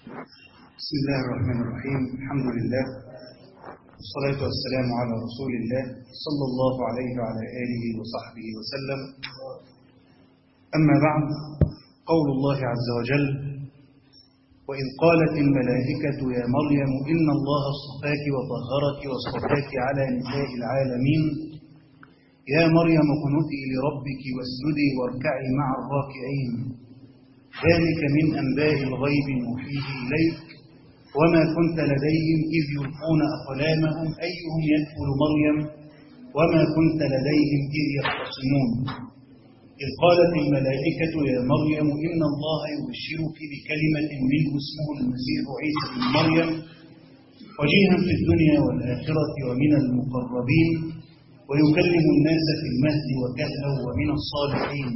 بسم الله الرحمن الرحيم الحمد لله والصلاة والسلام على رسول الله صلى الله عليه وعلى آله وصحبه وسلم أما بعد قول الله عز وجل وإذ قالت الملائكة يا مريم إن الله اصطفاك وطهرك واصطفاك على نساء العالمين يا مريم اقنتي لربك واسجدي واركعي مع الراكعين ذلك من أنباء الغيب نوحيه إليك وما كنت لديهم إذ يلقون أقلامهم أيهم يدخل مريم وما كنت لديهم إذ يختصمون إذ قالت الملائكة يا مريم إن الله يبشرك بكلمة منه اسمه المسيح عيسى بن مريم وجيها في الدنيا والآخرة ومن المقربين ويكلم الناس في المهد وكهلا ومن الصالحين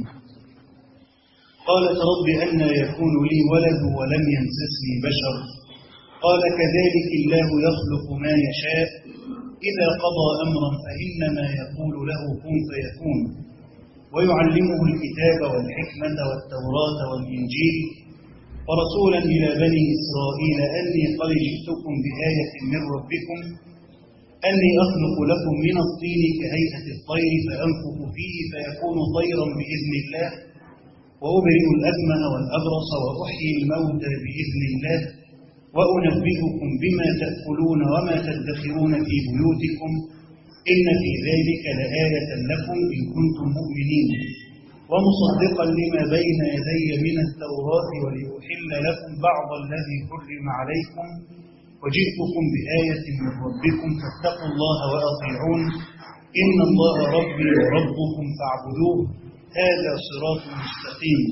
قالت رب أنى يكون لي ولد ولم يمسسني بشر قال كذلك الله يخلق ما يشاء إذا قضى أمرا فإنما يقول له كن فيكون ويعلمه الكتاب والحكمة والتوراة والإنجيل ورسولا إلى بني إسرائيل أني قد جئتكم بآية من ربكم أني أخلق لكم من الطين كهيئة الطير فأنفخ فيه فيكون طيرا بإذن الله وأبرئ الأكمه والأبرص وأحيي الموتى بإذن الله وأنبئكم بما تأكلون وما تدخرون في بيوتكم إن في ذلك لآية لكم إن كنتم مؤمنين ومصدقا لما بين يدي من التوراة ولأحل لكم بعض الذي حرم عليكم وجئتكم بآية من ربكم فاتقوا الله وأطيعون إن الله ربي وربكم فاعبدوه هذا صراط مستقيم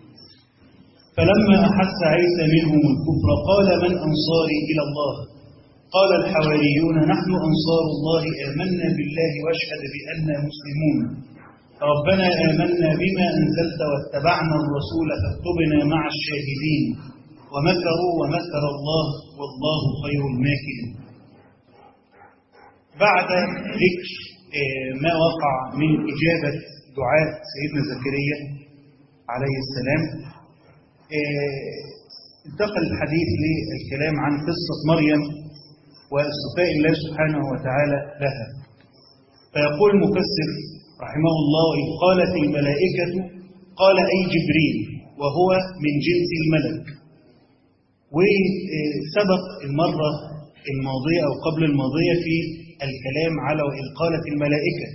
فلما أحس عيسى منهم الكفر قال من أنصاري إلى الله قال الحواريون نحن أنصار الله آمنا بالله واشهد بأننا مسلمون ربنا آمنا بما أنزلت واتبعنا الرسول فاكتبنا مع الشاهدين ومكروا ومكر الله والله خير الماكرين بعد ذكر ما وقع من إجابة دعاء سيدنا زكريا عليه السلام انتقل الحديث للكلام عن قصة مريم واصطفاء الله سبحانه وتعالى لها فيقول المفسر رحمه الله إذ قالت الملائكة قال أي جبريل وهو من جنس الملك وسبق المرة الماضية أو قبل الماضية في الكلام على وإذ قالت الملائكة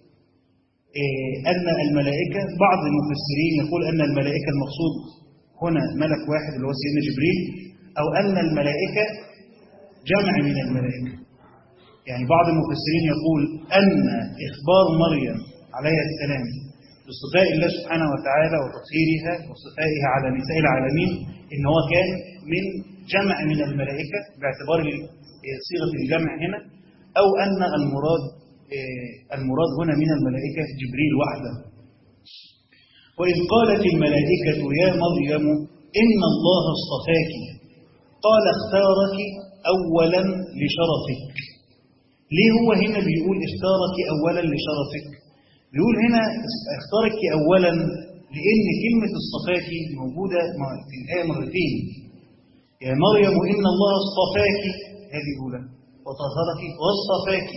أن الملائكة بعض المفسرين يقول أن الملائكة المقصود هنا ملك واحد اللي هو سيدنا جبريل أو أن الملائكة جمع من الملائكة يعني بعض المفسرين يقول أن إخبار مريم عليه السلام باصطفاء الله سبحانه وتعالى وتطهيرها واصطفائها على نساء العالمين إن هو كان من جمع من الملائكة باعتبار صيغة الجمع هنا أو أن المراد المراد هنا من الملائكة جبريل وحده وإذ قالت الملائكة يا مريم إن الله اصطفاك قال اختارك أولا لشرفك ليه هو هنا بيقول اختارك أولا لشرفك بيقول هنا اختارك أولا لأن كلمة اصطفاك موجودة في الآية مرتين يا مريم إن الله اصطفاك هذه الأولى وطهرك واصطفاك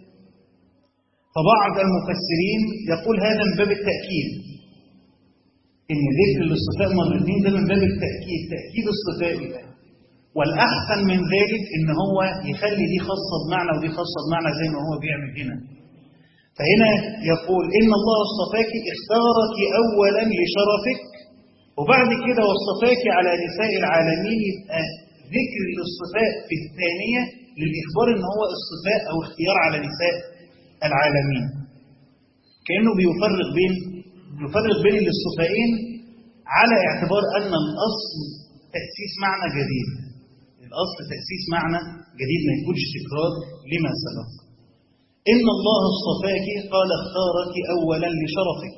فبعض المفسرين يقول هذا من باب التأكيد إن ذكر الاصطفاء مرتين ده من باب التأكيد تأكيد اصطفاء الله والأحسن من ذلك إن هو يخلي دي خاصة بمعنى ودي خاصة بمعنى زي ما هو بيعمل هنا فهنا يقول إن الله اصطفاك اختارك أولا لشرفك وبعد كده واصطفاك على نساء العالمين يبقى ذكر الاصطفاء في الثانية للإخبار إن هو اصطفاء أو اختيار على نساء العالمين كأنه بيفرق بين يفرق بين الاصطفائين على اعتبار أن الأصل تأسيس معنى جديد الأصل تأسيس معنى جديد ما يكونش تكرار لما سبق إن الله اصطفاك قال اختارك أولا لشرفك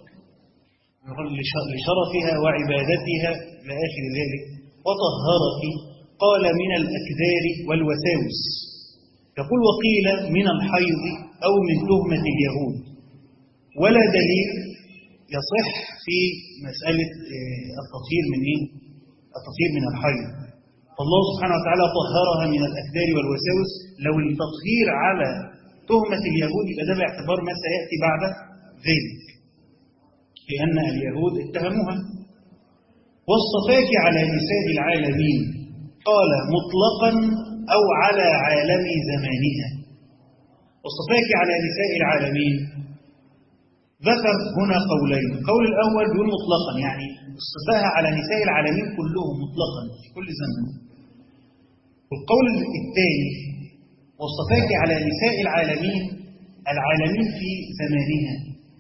لشرفها وعبادتها إلى آخر ذلك وطهرك قال من الأكدار والوساوس يقول وقيل من الحيض أو من تهمة اليهود ولا دليل يصح في مسألة التطهير من إيه؟ التطهير من الحيض فالله سبحانه وتعالى طهرها من الأكدار والوساوس لو التطهير على تهمة اليهود يبقى ده باعتبار ما سيأتي بعد ذلك لأن اليهود اتهموها واصطفاك على نساء العالمين قال مطلقا أو على عالم زمانها واصطفاك على نساء العالمين ذكر هنا قولين القول الأول بيقول مطلقا يعني اصطفاها على نساء العالمين كلهم مطلقا في كل زمن والقول الثاني واصطفاك على نساء العالمين العالمين في زمانها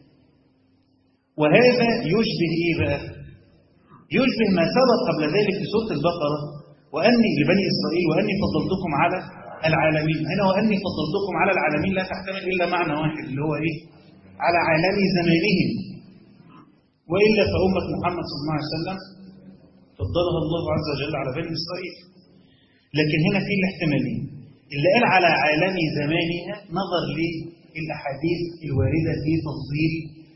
وهذا يشبه ايه بقى يشبه ما سبق قبل ذلك في سوره البقره واني لبني اسرائيل واني فضلتكم على العالمين هنا واني فضلتكم على العالمين لا تحتمل الا معنى واحد اللي هو ايه على عالم زمانهم والا فامه محمد صلى الله عليه وسلم فضلها الله عز وجل على بني اسرائيل لكن هنا في الاحتمالين اللي قال على عالم زمانها نظر للاحاديث الوارده في تفضيل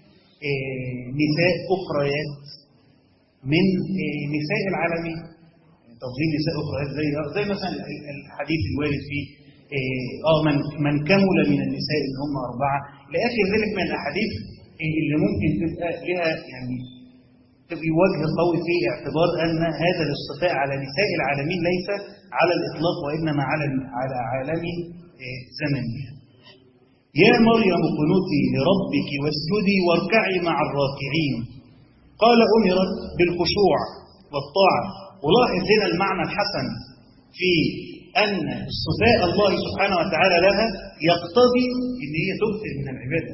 نساء أخريات من نساء العالمين تفضيل نساء أخريات زي زي مثلا الحديث الوارد في اه من من كمل من النساء ان هم أربعة لآخر ذلك من الأحاديث اللي ممكن تبقى لها يعني تبقى وجه قوي في اعتبار أن هذا الاصطفاء على نساء العالمين ليس على الإطلاق وإنما على على عالم زمنها يا مريم قنوتي لربك واسجدي واركعي مع الراكعين قال أمرت بالخشوع والطاعة ولاحظ هنا المعنى الحسن في أن اصطفاء الله سبحانه وتعالى لها يقتضي أن هي تكثر من العبادة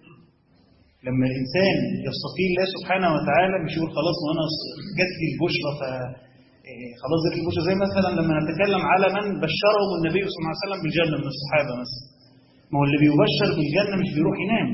لما الإنسان يستطيع الله سبحانه وتعالى مش يقول خلاص وأنا جات لي البشرى ف خلاص جات لي البشرى زي مثلا لما نتكلم على من بشرهم النبي صلى الله عليه وسلم بالجنة من الصحابة مثلا ما هو اللي بيبشر بالجنة مش بيروح ينام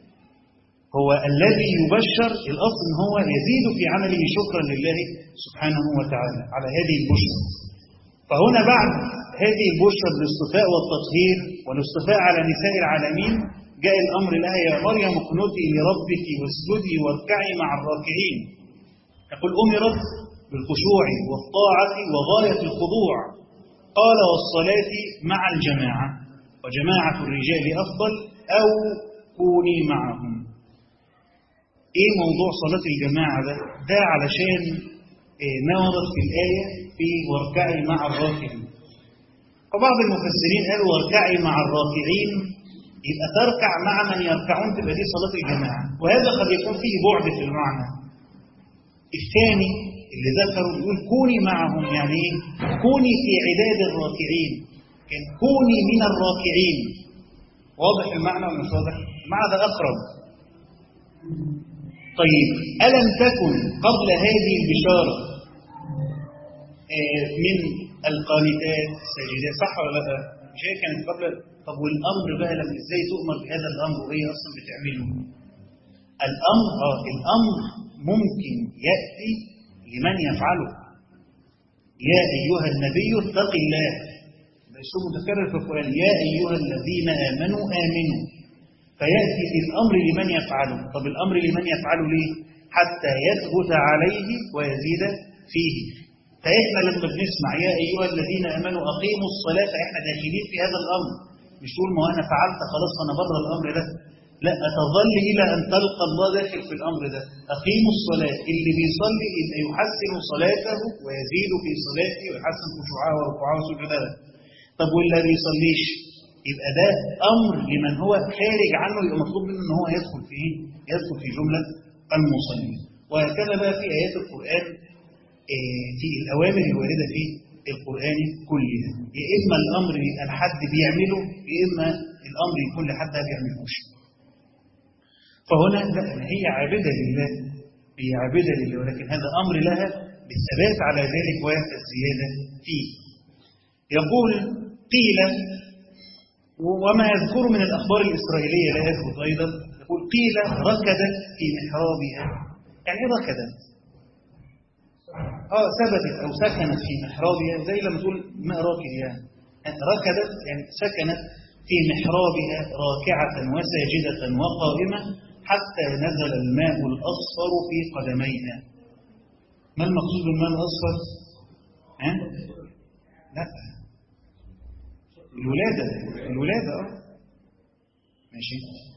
هو الذي يبشر الأصل ان هو يزيد في عمله شكرا لله سبحانه وتعالى على هذه البشرى فهنا بعد هذه البشرى بالاصطفاء والتطهير والاصطفاء على نساء العالمين جاء الأمر لها يا مريم اقنتي لربك واسجدي واركعي مع الراكعين يقول أمرت بالخشوع والطاعة وغاية الخضوع قال والصلاة مع الجماعة وجماعة الرجال أفضل أو كوني معهم إيه موضوع صلاة الجماعة ده؟ ده علشان إيه ما ورد في الآية في واركعي مع الراكعين فبعض المفسرين قالوا واركعي مع الراكعين يبقى تركع مع من يركعون تبقى دي صلاة الجماعة وهذا قد يكون فيه بعد في المعنى الثاني اللي ذكروا يقول كوني معهم يعني ايه؟ كوني في عداد الراكعين كان كوني من الراكعين واضح المعنى ولا مش واضح؟ المعنى ده أقرب طيب ألم تكن قبل هذه البشارة من القانتات الساجدات صح ولا لا؟ مش هي كانت قبل طب والأمر بقى لما ازاي تؤمر بهذا الأمر وهي أصلا بتعمله؟ الأمر اه الأمر ممكن يأتي لمن يفعله يا أيها النبي اتق الله اسلوب متكرر في القرآن يا أيها الذين آمنوا آمنوا فيأتي في الأمر لمن يفعله طب الأمر لمن يفعله ليه حتى يثبت عليه ويزيد فيه فإحنا لما بنسمع يا أيها الذين آمنوا أقيموا الصلاة فإحنا داخلين في هذا الأمر مش تقول ما أنا فعلت خلاص أنا بره الأمر ده لا أتظل إلى أن تلقى الله داخل في الأمر ده أقيموا الصلاة اللي بيصلي يبقى يحسن صلاته ويزيد في صلاته ويحسن خشوعه وركوعه وسجوده طب واللي ما بيصليش يبقى ده امر لمن هو خارج عنه يبقى مطلوب منه ان هو يدخل في ايه؟ يدخل في جمله المصلين وهكذا بقى في ايات القران في الاوامر الوارده في القران كلها يا اما الامر يبقى لحد بيعمله يا اما الامر يكون لحد ما بيعملوش فهنا لا هي عابده لله هي عابده لله ولكن هذا امر لها بالثبات على ذلك والزياده فيه يقول قيل وما يذكر من الأخبار الإسرائيلية لا يثبت أيضا يقول قيل ركدت في محرابها يعني إيه ركدت؟ آه ثبتت أو سكنت في محرابها زي لما تقول ماء راكد يعني ركدت يعني سكنت في محرابها راكعة وساجدة وقائمة حتى نزل الماء الأصفر في قدميها ما المقصود بالماء الأصفر؟ ها؟ لا الولادة الولادة اه ماشي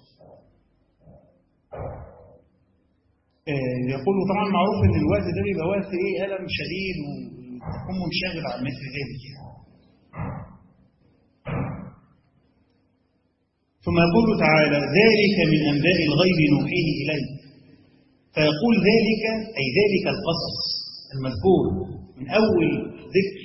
آه يقول طبعا معروف ان الوقت ده بيبقى وقت ايه ألم شديد وتكون منشغل عن مثل ذلك يعني. ثم يقول تعالى ذلك من أنباء الغيب نوحيه إليك فيقول ذلك أي ذلك القصص المذكور من أول ذكر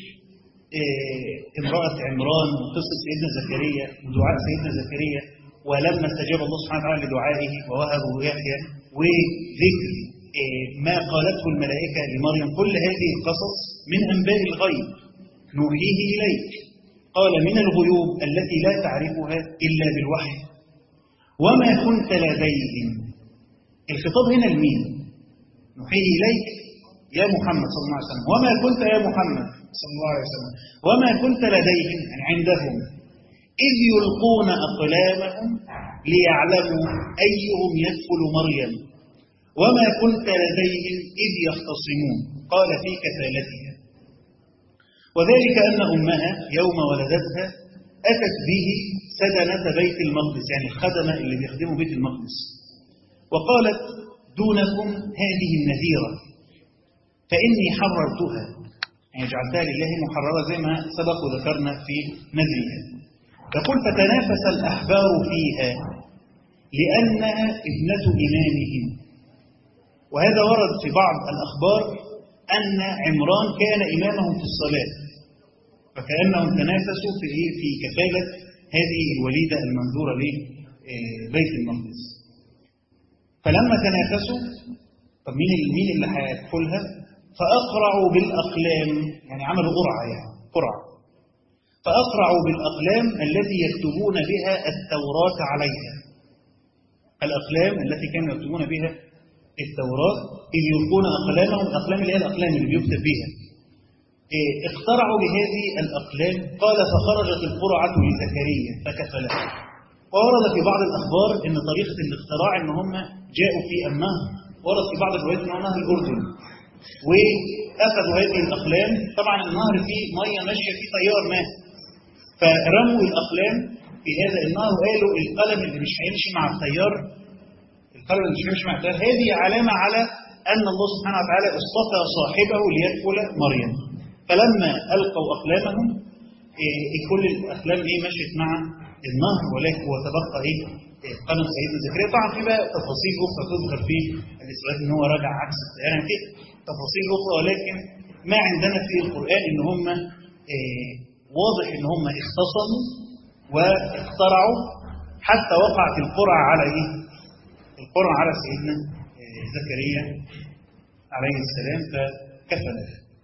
امرأة عمران وقصة سيدنا زكريا ودعاء سيدنا زكريا ولما استجاب الله سبحانه وتعالى لدعائه ووهبه يحيى وذكر ما قالته الملائكة لمريم كل هذه القصص من أنباء الغيب نوحيه إليك قال من الغيوب التي لا تعرفها إلا بالوحي وما كنت لديهم الخطاب هنا لمين نوحيه إليك يا محمد صلى الله عليه وسلم وما كنت يا محمد صلى الله عليه وسلم وما كنت لديهم يعني عندهم إذ يلقون أقلامهم ليعلموا أيهم يدخل مريم وما كنت لديهم إذ يختصمون قال في كفالتها وذلك أن أمها يوم ولدتها أتت به سدنة بيت المقدس يعني الخدمة اللي بيخدموا بيت المقدس وقالت دونكم هذه النذيرة فإني حررتها يعني جعلتها لله محررة زي ما سبق وذكرنا في نذرها يقول فتنافس الأحبار فيها لأنها ابنة إمامهم وهذا ورد في بعض الأخبار أن عمران كان إمامهم في الصلاة فكأنهم تنافسوا في في كفالة هذه الوليدة المنذورة لبيت المقدس فلما تنافسوا طب مين مين اللي هيدخلها فأقرعوا بالأقلام يعني عملوا قرعة يعني قرعة فأقرعوا بالأقلام التي يكتبون بها التوراة عليها الأقلام التي كانوا يكتبون بها التوراة إذ يلقون أقلامهم الأقلام اللي هي الأقلام اللي بيكتب بها إيه اخترعوا بهذه الأقلام قال فخرجت القرعة لزكريا فكفلها وورد في بعض الأخبار أن طريقة الاختراع أن هم جاءوا في النهر ورد في بعض الروايات أنه نهر الأردن وأخذوا هذه الأقلام طبعا النهر فيه مية ماشية فيه تيار ماء فرموا الأقلام في هذا النهر وقالوا القلم اللي مش هيمشي مع التيار القلم اللي مش هيمشي مع التيار هذه علامة على أن الله سبحانه وتعالى اصطفى صاحبه ليدخل مريم فلما ألقوا أقلامهم إيه كل الأقلام إيه مشيت مع النهر ولكن وتبقى إيه قلم سيدنا زكريا طبعا في بقى تفاصيل أخرى تذكر في الإسرائيل إن هو رجع عكس يعني في تفاصيل أخرى ولكن ما عندنا في القرآن إن هم إيه واضح إن هم اختصموا واخترعوا حتى وقعت القرعة على إيه؟ القرعة على سيدنا إيه زكريا عليه السلام فكفل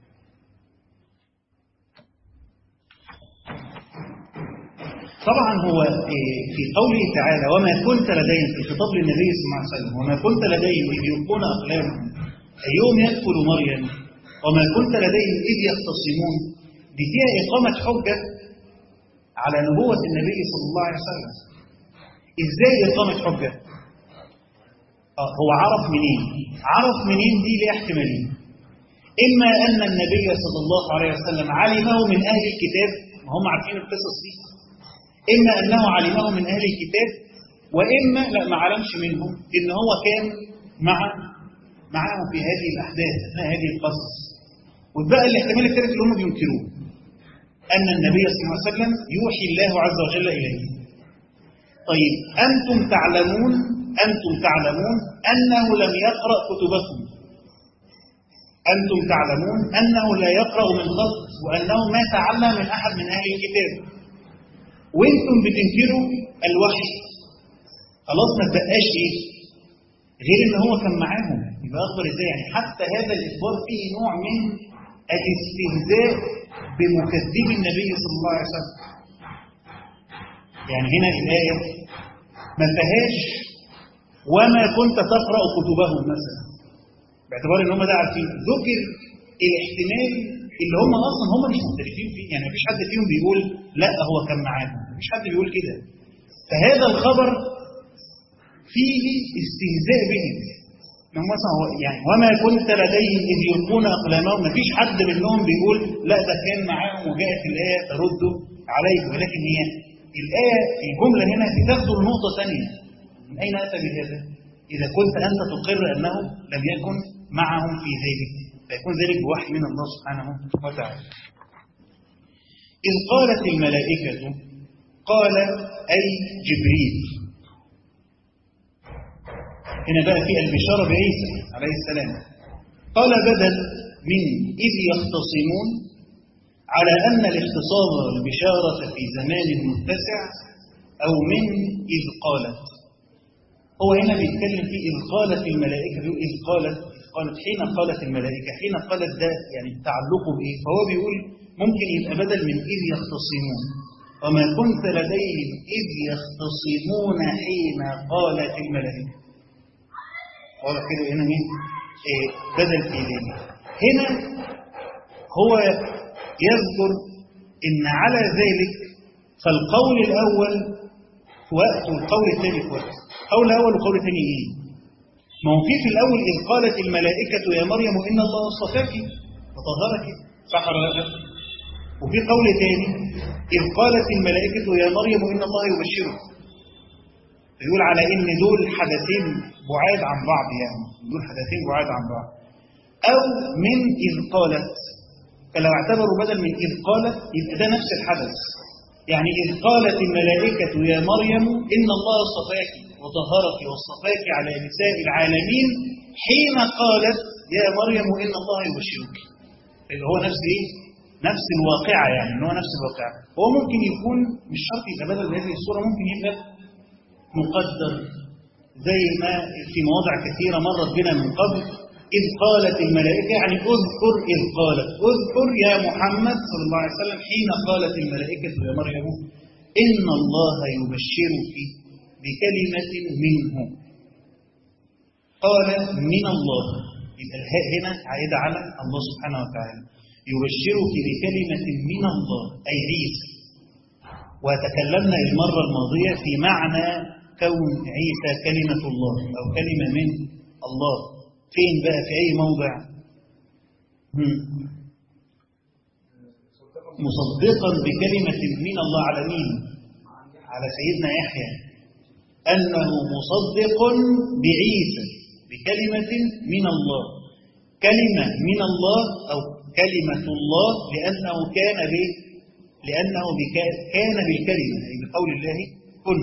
طبعا هو في قوله تعالى وما كنت لديهم في الخطاب للنبي صلى الله عليه وسلم وما كنت لديهم إذ يلقون أقلامهم أيوم يدخل مريم وما كنت لديهم إذ يختصمون دي فيها إقامة حجة على نبوة النبي صلى الله عليه وسلم إزاي إقامة حجة آه هو عرف منين عرف منين دي ليه احتمالين إما أن النبي صلى الله عليه وسلم علمه من أهل الكتاب وهم عارفين القصص دي إما أنه علمه من أهل الكتاب وإما لا ما علمش منهم إن هو كان مع معهم في هذه الأحداث أثناء هذه القصص وبقى الاحتمال الثالث اللي هم بينكروه أن النبي صلى الله عليه وسلم يوحي الله عز وجل إليه طيب أنتم تعلمون أنتم تعلمون أنه لم يقرأ كتبكم أنتم تعلمون أنه لا يقرأ من خط وأنه ما تعلم من أحد من أهل الكتاب وانتم بتنكروا الوحي خلاص ما تبقاش ايه غير ان هو كان معاهم يبقى اخبر ازاي يعني حتى هذا الاخبار فيه نوع من الاستهزاء بمكذب النبي صلى الله عليه وسلم يعني هنا الايه ما فيهاش وما كنت تقرا كتبهم مثلا باعتبار ان هم ده عارفين ذكر الاحتمال اللي هم اصلا هم مش مختلفين فيه يعني مفيش حد فيهم بيقول لا هو كان معاهم مفيش حد بيقول كده فهذا الخبر فيه استهزاء بهم هم مثلا هو يعني وما كنت لديهم إذ يلقون أقلامهم ما فيش حد منهم بيقول لا ده كان معاهم وجاءت الآية ترد عليه ولكن هي الآية في جملة هنا بتاخذ نقطة ثانية من أين أتى بهذا؟ إذا كنت أنت تقر أنه لم يكن معهم في ذلك فيكون ذلك بوحي من الله سبحانه وتعالى إذ قالت الملائكة قال أي جبريل هنا بقى في البشارة بعيسى عليه السلام قال بدل من إذ يختصمون على أن الاختصام والبشارة في زمان متسع أو من إذ قالت هو هنا بيتكلم في إذ قالت الملائكة بيقول إذ قالت إذ قالت حين قالت الملائكة حين قالت ده يعني تعلقه بإيه فهو بيقول ممكن يبقى بدل من إذ يختصمون وما كنت لديهم إذ يختصمون حين قالت الملائكة واضح كده هنا مين إيه بدل في ذلك هنا هو يذكر إن على ذلك فالقول الأول في وقت والقول الثاني في وقت قول الأول وقول الثاني إيه ما هو في في الأول إذ قالت الملائكة يا مريم إن الله اصطفاك وطهرك صح ولا لا وفي قول ثاني إذ قالت الملائكة يا مريم إن الله يبشرك يقول على إن دول حدثين بعاد عن بعض يعني دول حدثين بعاد عن بعض أو من إذ قالت فلو اعتبروا بدل من إذ قالت يبقى ده نفس الحدث يعني إذ قالت الملائكة يا مريم إن الله اصطفاك وطهرك واصطفاك على نساء العالمين حين قالت يا مريم إن الله يبشرك اللي هو نفس إيه؟ نفس الواقعة يعني إن هو نفس الواقعة هو ممكن يكون مش شرط يبقى بدل هذه الصورة ممكن يبقى مقدر زي ما في مواضع كثيرة مرت بنا من قبل إذ قالت الملائكة يعني اذكر إذ قالت اذكر يا محمد صلى الله عليه وسلم حين قالت الملائكة يا مريم إن الله يبشرك بكلمة منه قال من الله يبقى الهاء هنا عائدة على الله سبحانه وتعالى يبشرك بكلمة من الله أي عيسى وتكلمنا المرة الماضية في معنى كون عيسى كلمة الله أو كلمة من الله فين بقى في أي موضع مصدقا بكلمة من الله على مين على سيدنا يحيى أنه مصدق بعيسى بكلمة من الله كلمة من الله أو كلمة الله لأنه كان به لأنه بك كان بالكلمة أي بقول الله كن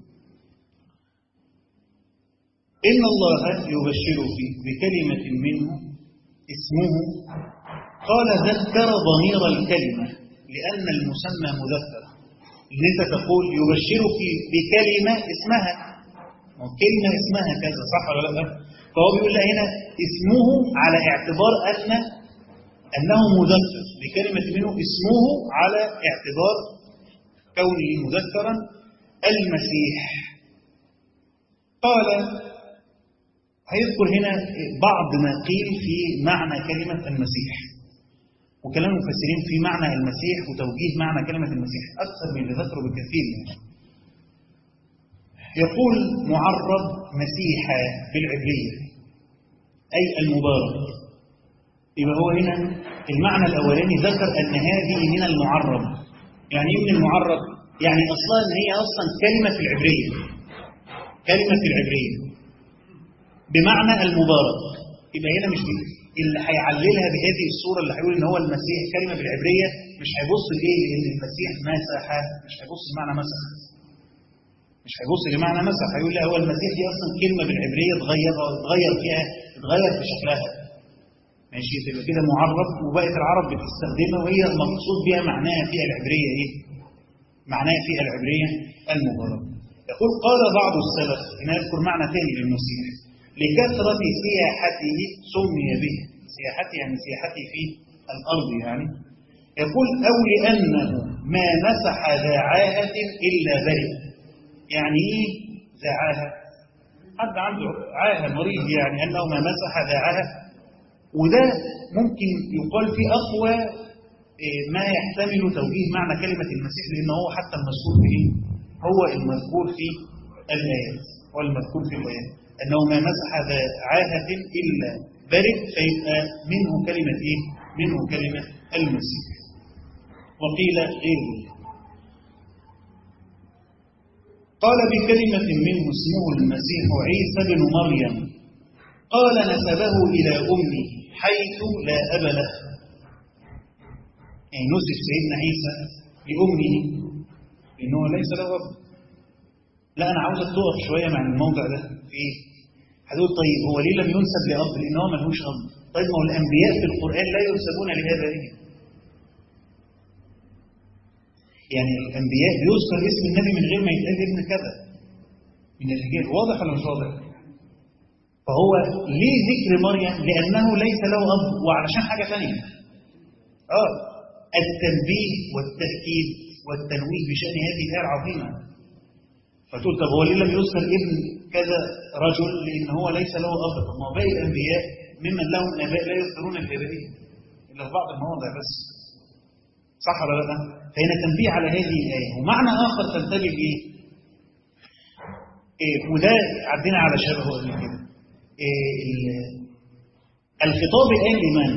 إن الله يبشرك بكلمة منه اسمه قال ذكر ضمير الكلمة لأن المسمى مذكر إن أنت تقول يبشرك بكلمة اسمها كلمة اسمها كذا صح ولا لا فهو بيقول لها هنا اسمه على اعتبار أن أنه مذكر بكلمة منه اسمه على اعتبار كونه مذكرا المسيح قال هيذكر هنا بعض ما قيل في معنى كلمة المسيح وكلام المفسرين في معنى المسيح وتوجيه معنى كلمة المسيح أكثر من اللي ذكره بكثير يعني. يقول معرب مسيحا بالعبرية أي المبارك يبقى هو هنا المعنى الأولاني ذكر أن هذه من المعرب يعني إيه من المعرب يعني أصلا أن هي أصلا كلمة في العبرية كلمة في العبرية بمعنى المبارك يبقى هنا مش اللي هيعللها بهذه الصورة اللي هيقول ان هو المسيح كلمة بالعبرية مش هيبص لايه لان المسيح مسح مش هيبص لمعنى مسح مش هيبص لمعنى مسح هيقول لا هو المسيح دي اصلا كلمة بالعبرية اتغير اتغير فيها اتغير في شكلها ماشي تبقى كده معرب وبقت العرب بتستخدمها وهي المقصود بها معناها فيها العبرية ايه معناها فيها العبرية المبارك يقول قال بعض السلف هنا يذكر معنى ثاني للمسيح لكثرة سياحته سمي به سياحته يعني سياحته في الأرض يعني يقول أو لأنه ما مسح ذا عاهة إلا برئ يعني إيه ذا عاهة حد عنده عاهة مريض يعني أنه ما مسح ذا عاهة وده ممكن يقال في أقوى ما يحتمل توجيه معنى كلمة المسيح لأنه هو حتى المذكور في إيه؟ هو المذكور في الآيات هو المذكور في الآيات أنه ما مسح ذا عاهة إلا برد فيبقى منه كلمة إيه؟ منه كلمة المسيح وقيل غير ذلك قال بكلمة منه اسمه المسيح عيسى بن مريم قال نسبه إلى أمه حيث لا أب له يعني نسب سيدنا عيسى لأمه إنه ليس له أب لا أنا عاوزك تقف شوية مع الموضع ده في إيه؟ هتقول طيب هو ليه لم ينسب لأب؟ لأن هو ملهوش أب طيب ما هو الأنبياء في القرآن لا ينسبون لهذا إيه؟ يعني الأنبياء بيذكر اسم النبي من غير ما يتقال ابن كذا من الرجال واضح ولا مش واضح؟ فهو ليه ذكر مريم؟ لأنه ليس له أب وعلشان حاجة ثانية. آه التنبيه والتأكيد والتنويه بشأن هذه الآية العظيمة. فتقول طب هو ليه لم يذكر ابن كذا رجل؟ لأن هو ليس له أب، طب ما هو باقي الأنبياء ممن لهم آباء لا يذكرون الآبائية إلا في بعض المواضع بس. صح ولا لا؟ فهنا تنبيه على هذه الآية، ومعنى آخر تنتبه إيه؟ إيه وده عدينا على شبهه قبل كده. إيه الخطاب الآن لمن؟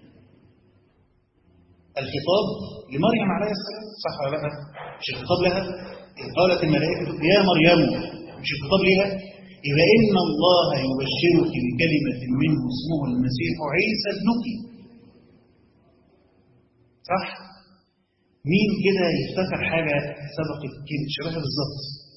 الخطاب لمريم عليه السلام صح ولا لا؟ مش الخطاب لها؟ إذ قالت الملائكة يا مريم مش الخطاب لها؟ إذا إن الله يبشرك بكلمة منه اسمه المسيح عيسى ابنك صح؟ مين كده يفتكر حاجة سبقت كده شبهها بالظبط؟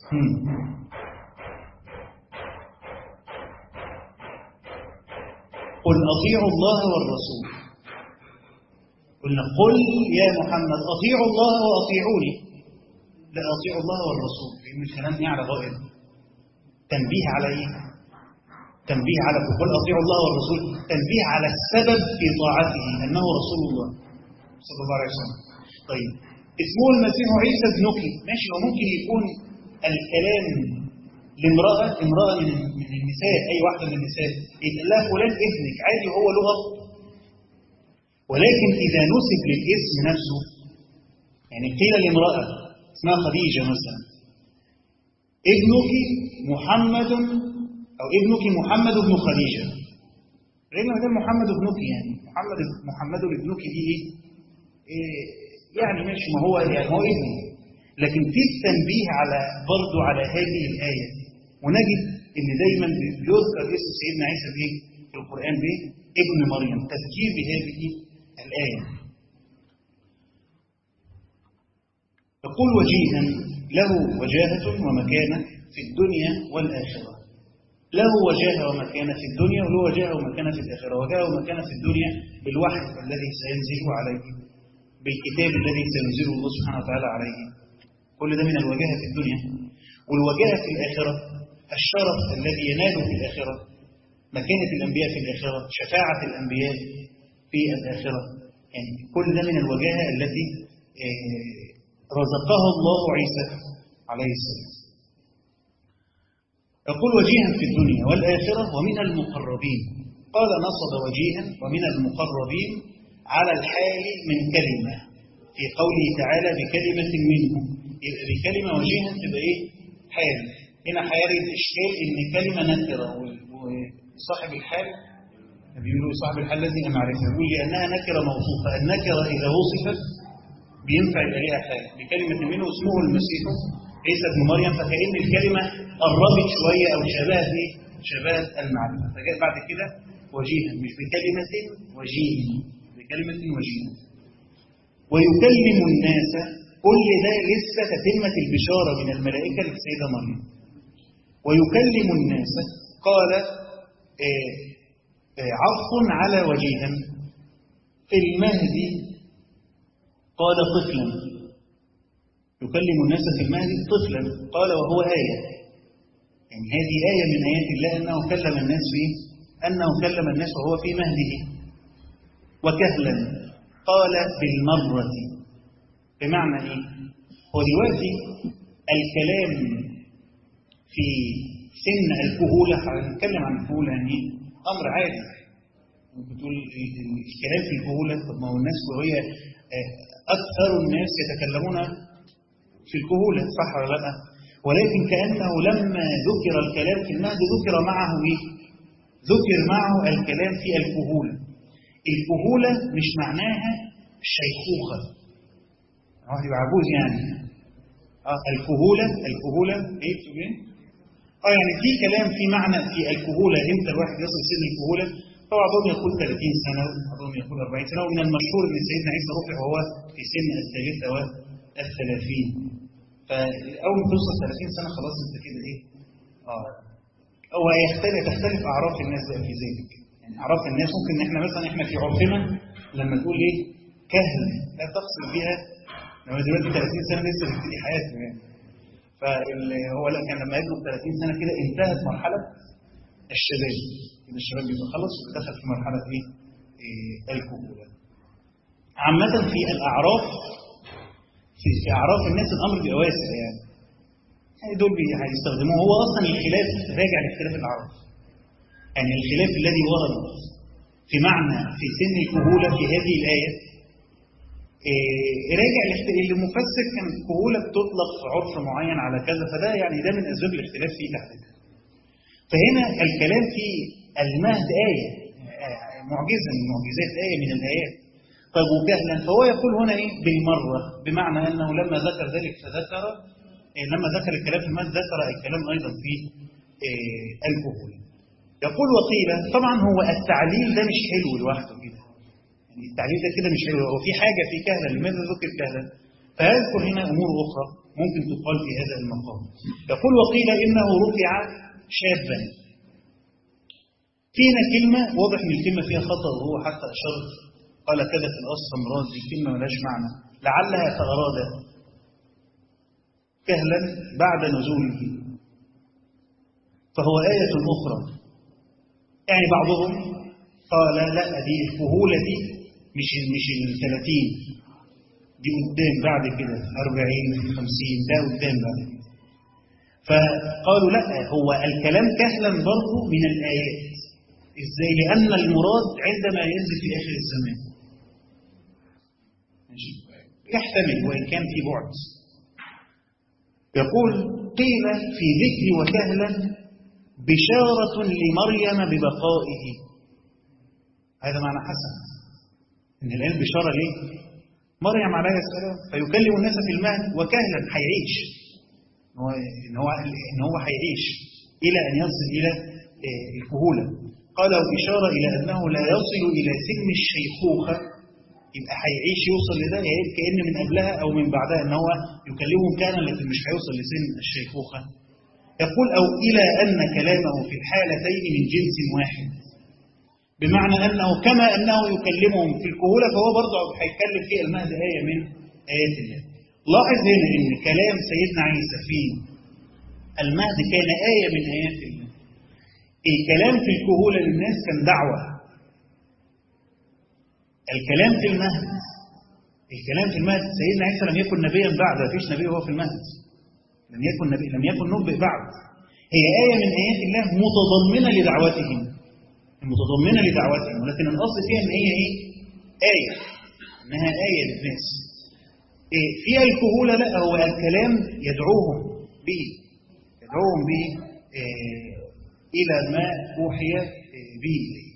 قل أطيعوا الله والرسول قلنا قل يا محمد أطيعوا الله وأطيعوني لا أطيعوا الله والرسول لأن الكلام على غائب تنبيه على إيه؟ تنبيه على قل أطيعوا الله والرسول تنبيه على السبب في طاعته أنه رسول الله صلى الله عليه وسلم طيب اسمه المسيح عيسى ابنك ماشي وممكن يكون الكلام لامرأة امرأة من من النساء أي واحدة من النساء يتقال لها فلان ابنك عادي هو له أب ولكن إذا نسب للاسم نفسه يعني قيل لامرأة اسمها خديجة مثلا ابنك محمد أو ابنك محمد بن خديجة غير ما محمد ابنك يعني محمد محمد ابنك دي ايه؟ إيه يعني ماشي ما هو يعني هو ابني لكن في التنبيه على برضه على هذه الآية ونجد ان دايما بيذكر اسم سيدنا عيسى بايه في القرآن بايه ابن مريم تذكير بهذه الآية يقول وجيها له وجاهة ومكانة في الدنيا والآخرة له وجاهة ومكانة في الدنيا وله وجاهة ومكانة في الآخرة وجاهة ومكانة في الدنيا بالوحي الذي سينزل عليه بالكتاب الذي سينزله الله سبحانه وتعالى عليه كل ده من الوجاهة في الدنيا والوجاهة في الآخرة الشرف الذي يناله في الآخرة مكانة الأنبياء في الآخرة شفاعة الأنبياء في الآخرة يعني كل ده من الوجاهة التي رزقها الله عيسى عليه السلام يقول وجيها في الدنيا والآخرة ومن المقربين قال نصب وجيها ومن المقربين على الحال من كلمة في قوله تعالى بكلمة منه بكلمة وجيها تبقى إيه حال هنا حياري الإشكال إن كلمة نكرة وصاحب الحال بيقولوا صاحب الحال لازم معرفة يقول لأنها نكرة موصوفة النكرة إذا وصفت بينفع يبقى ليها حال بكلمة منه اسمه المسيح عيسى ابن مريم فكأن الكلمة قربت شوية أو شبهت إيه؟ شبهت المعرفة فجاء بعد كده وجيها مش بكلمة وجيه بكلمة وجيه ويكلم الناس كل ده لسه تتمة البشارة من الملائكة للسيدة مريم ويكلم الناس قال آه آه عطف على وجيها في المهد قال طفلا يكلم الناس في المهد طفلا قال وهو آية يعني هذه آية من آيات الله أنه كلم الناس فيه أنه كلم الناس وهو في مهده وكهلا قال بالمرة بمعنى إيه؟ هو دلوقتي الكلام في سن الكهولة هنتكلم عن الكهولة يعني أمر عادي بتقول الكلام في الكهولة طب ما هو الناس وهي أكثر الناس يتكلمون في الكهولة صح ولا لا؟ ولكن كأنه لما ذكر الكلام في المهد ذكر معه إيه؟ ذكر معه الكلام في الكهولة الكهولة مش معناها الشيخوخة واحد يبقى عجوز يعني اه الكهولة الكهولة ايه تقولين؟ اه يعني في كلام في معنى في الكهولة امتى الواحد يصل سن الكهولة طبعا بعضهم يقول 30 سنة بعضهم يقول 40 سنة ومن المشهور ان سيدنا عيسى رفع وهو في سن الثالثة والثلاثين فأول ما توصل 30 سنة خلاص انت كده ايه؟ اه هو يختلف تختلف اعراف الناس بقى في ذلك يعني اعراف الناس ممكن ان احنا مثلا احنا في عرفنا لما تقول ايه؟ كهل لا تقصد بها لما دلوقتي 30 سنة لسه بيبتدي حياته يعني فهو لا كان لما يبلغ 30 سنة كده انتهت مرحلة الشباب كده الشباب بيبقى خلص ودخل في مرحلة ايه؟ إيه الكهولة عامة في الأعراف في, في أعراف الناس الأمر بيبقى واسع يعني يعني دول هيستخدموه هو أصلا الخلاف راجع لاختلاف الأعراف يعني الخلاف الذي ورد في معنى في سن الكهولة في هذه الآية إيه راجع اللي مفسر كان الكهولة بتطلق في عرف معين على كذا فده يعني ده من أسباب الاختلاف فيه تحديدا فهنا الكلام في المهد آية معجزة من معجزات آية من الآيات طيب وكهلا فهو يقول هنا إيه بالمرة بمعنى أنه لما ذكر ذلك فذكر إيه لما ذكر الكلام في المهد ذكر الكلام أيضا في إيه الكهولة يقول وقيل طبعا هو التعليل ده مش حلو لوحده كده يعني التعليل ده كده مش حلو هو في حاجة في كهلا لماذا ذكر كهلا فيذكر هنا أمور أخرى ممكن تقال في هذا المقام يقول وقيل إنه رفع شابا فينا كلمة واضح من الكلمة فيها خطأ وهو حتى أشار قال كذا في الأصل مراد دي كلمة ملاش معنى لعلها فأراد كهلا بعد نزوله فهو آية أخرى يعني بعضهم قال لا دي الكهولة دي مش مش ال 30 دي قدام بعد كده 40 50 ده قدام بعد كده فقالوا لا هو الكلام كهلا برضه من الآيات ازاي لأن المراد عندما ينزل في آخر الزمان ماشي يحتمل وإن كان في بعد يقول قيل في ذكر وكهلا بشارة لمريم ببقائه هذا معنى حسن إن الآن بشارة ليه مريم عليه السلام فيكلم الناس في المهد وكهلا هيعيش إن هو إن هو إن هو هيعيش إلى أن يصل إلى الكهولة قال إشارة إلى أنه لا يصل إلى سن الشيخوخة يبقى هيعيش يوصل لده يعني كأن من قبلها أو من بعدها أن هو يكلمهم كان لكن مش هيوصل لسن الشيخوخة يقول أو إلى أن كلامه في الحالتين من جنس واحد بمعنى أنه كما أنه يكلمهم في الكهولة فهو برضه هيتكلم في المهد آية من آيات الله لاحظ هنا أن كلام سيدنا عيسى في المهد كان آية من آيات الله الكلام في الكهولة للناس كان دعوة الكلام في المهد الكلام في المهد سيدنا عيسى لم يكن نبيا بعد ما فيش نبي هو في المهد لم يكن نبي لم يكن نبئ بعد هي آية من آيات الله متضمنة لدعوتهم متضمنة لدعوتهم ولكن الأصل فيها إن هي إيه؟ آية إنها آية للناس إيه فيها الكهولة لا هو الكلام يدعوهم به يدعوهم به إيه إلى ما أوحي به إليه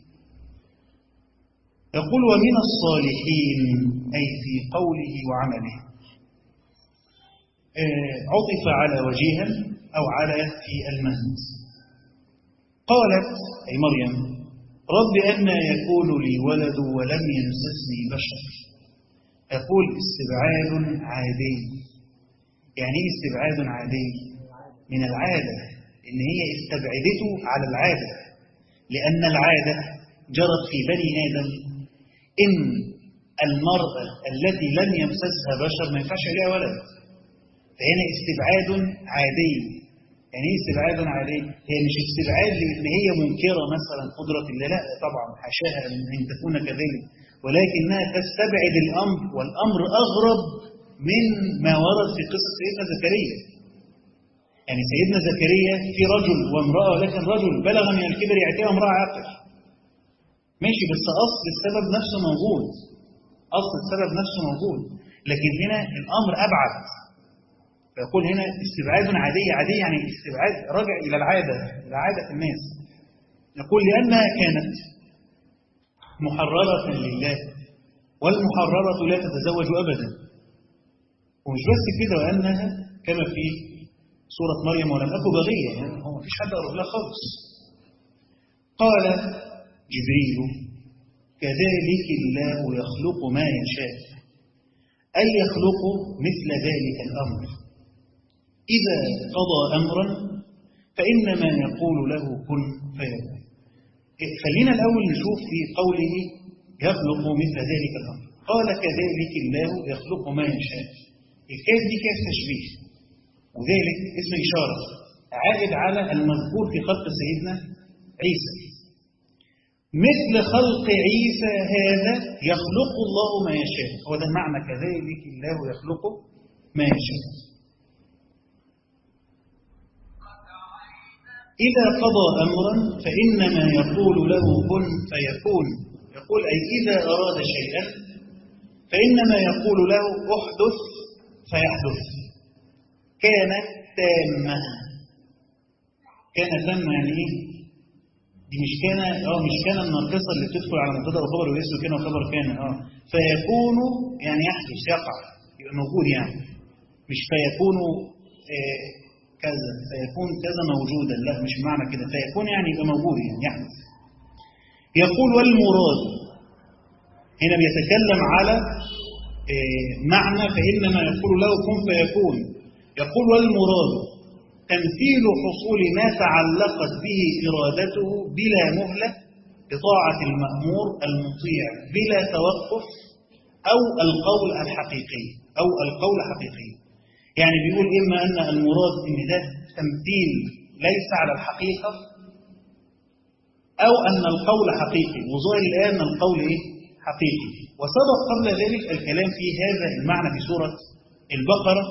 يقول ومن الصالحين أي في قوله وعمله عطف على وجيها أو على في المهد قالت أي مريم رب أن يكون لي ولد ولم يمسسني بشر يقول استبعاد عادي يعني ايه استبعاد عادي من العادة إن هي استبعدته على العادة لأن العادة جرت في بني آدم إن المرأة التي لم يمسسها بشر ما ينفعش عليها ولد فهنا استبعاد عادي يعني ايه استبعاد عادي هي مش استبعاد لان هي منكره مثلا قدره الله لا طبعا حاشاها ان تكون كذلك ولكنها تستبعد الامر والامر اغرب من ما ورد في قصه سيدنا زكريا يعني سيدنا زكريا في رجل وامراه ولكن رجل بلغ من الكبر يعتبر امراه عاقل ماشي بس اصل السبب نفسه موجود اصل السبب نفسه موجود لكن هنا الامر ابعد فيقول هنا استبعاد عادي عادي يعني استبعاد راجع إلى العادة إلى عادة الناس يقول لأنها كانت محررة لله والمحررة لا تتزوج أبدا ومش بس كده وأنها كما في سورة مريم ولم أكو بغية يعني هو مفيش حد أقرب لها خالص قال جبريل كذلك الله يخلق ما يشاء أي يخلق مثل ذلك الأمر إذا قضى أمرا فإنما يقول له كن فيكون خلينا الأول نشوف في قوله يخلق مثل ذلك الأمر قال كذلك الله يخلق ما يشاء الكاف دي كاف تشبيه وذلك اسم إشارة عائد على المذكور في خلق سيدنا عيسى مثل خلق عيسى هذا يخلق الله ما يشاء هو ده المعنى كذلك الله يخلق ما يشاء إذا قضى أمرا فإنما يقول له كن فيكون يقول أي إذا أراد شيئا فإنما يقول له احدث فيحدث كان تاما كان تاما يعني إيه؟ دي مش كان اه مش كان الناقصة اللي بتدخل على مبتدا وخبر واسم كان وخبر كان اه فيكون يعني يحدث يقع يبقى موجود يعني مش فيكون آه كذا فيكون كذا موجودا لا مش معنى كده فيكون يعني يبقى موجود يعني يحدث يقول والمراد هنا بيتكلم على آه معنى فإنما يقول له كن فيكون يقول والمراد تمثيل حصول ما تعلقت به إرادته بلا مهلة بطاعة المأمور المطيع بلا توقف أو القول الحقيقي أو القول حقيقي يعني بيقول إما أن المراد إن ده تمثيل ليس على الحقيقة أو أن القول حقيقي وظاهر الآن أن القول إيه؟ حقيقي وسبق قبل ذلك الكلام في هذا المعنى في سورة البقرة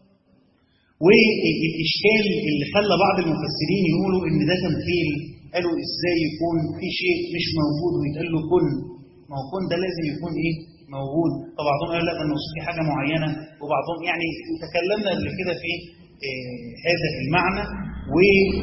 والإشكال اللي خلى بعض المفسرين يقولوا إن ده تمثيل قالوا إزاي يكون في شيء مش موجود ويتقال له كن ما هو كن ده لازم يكون إيه موجود فبعضهم قال لا ده النصوص في حاجة معينة وبعضهم يعني تكلمنا قبل كده في آه هذا المعنى و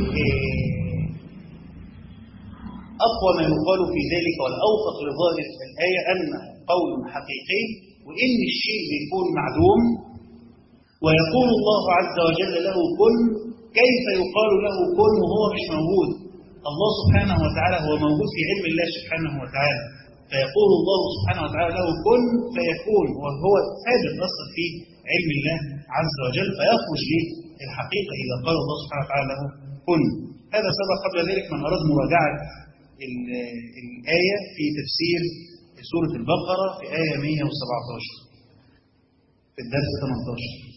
أقوى ما يقال في ذلك والأوفق لظاهر الآية أن قول حقيقي وإن الشيء بيكون معدوم ويقول الله عز وجل له كن كيف يقال له كن وهو مش موجود الله سبحانه وتعالى هو موجود في علم الله سبحانه وتعالى فيقول الله سبحانه وتعالى له كن فيكون وهو ثابت أصلا في علم الله عز وجل فيخرج للحقيقة إذا قال الله سبحانه وتعالى له كن هذا سبق قبل ذلك من أراد مراجعة الآية في تفسير سورة البقرة في آية 117 في الدرس 18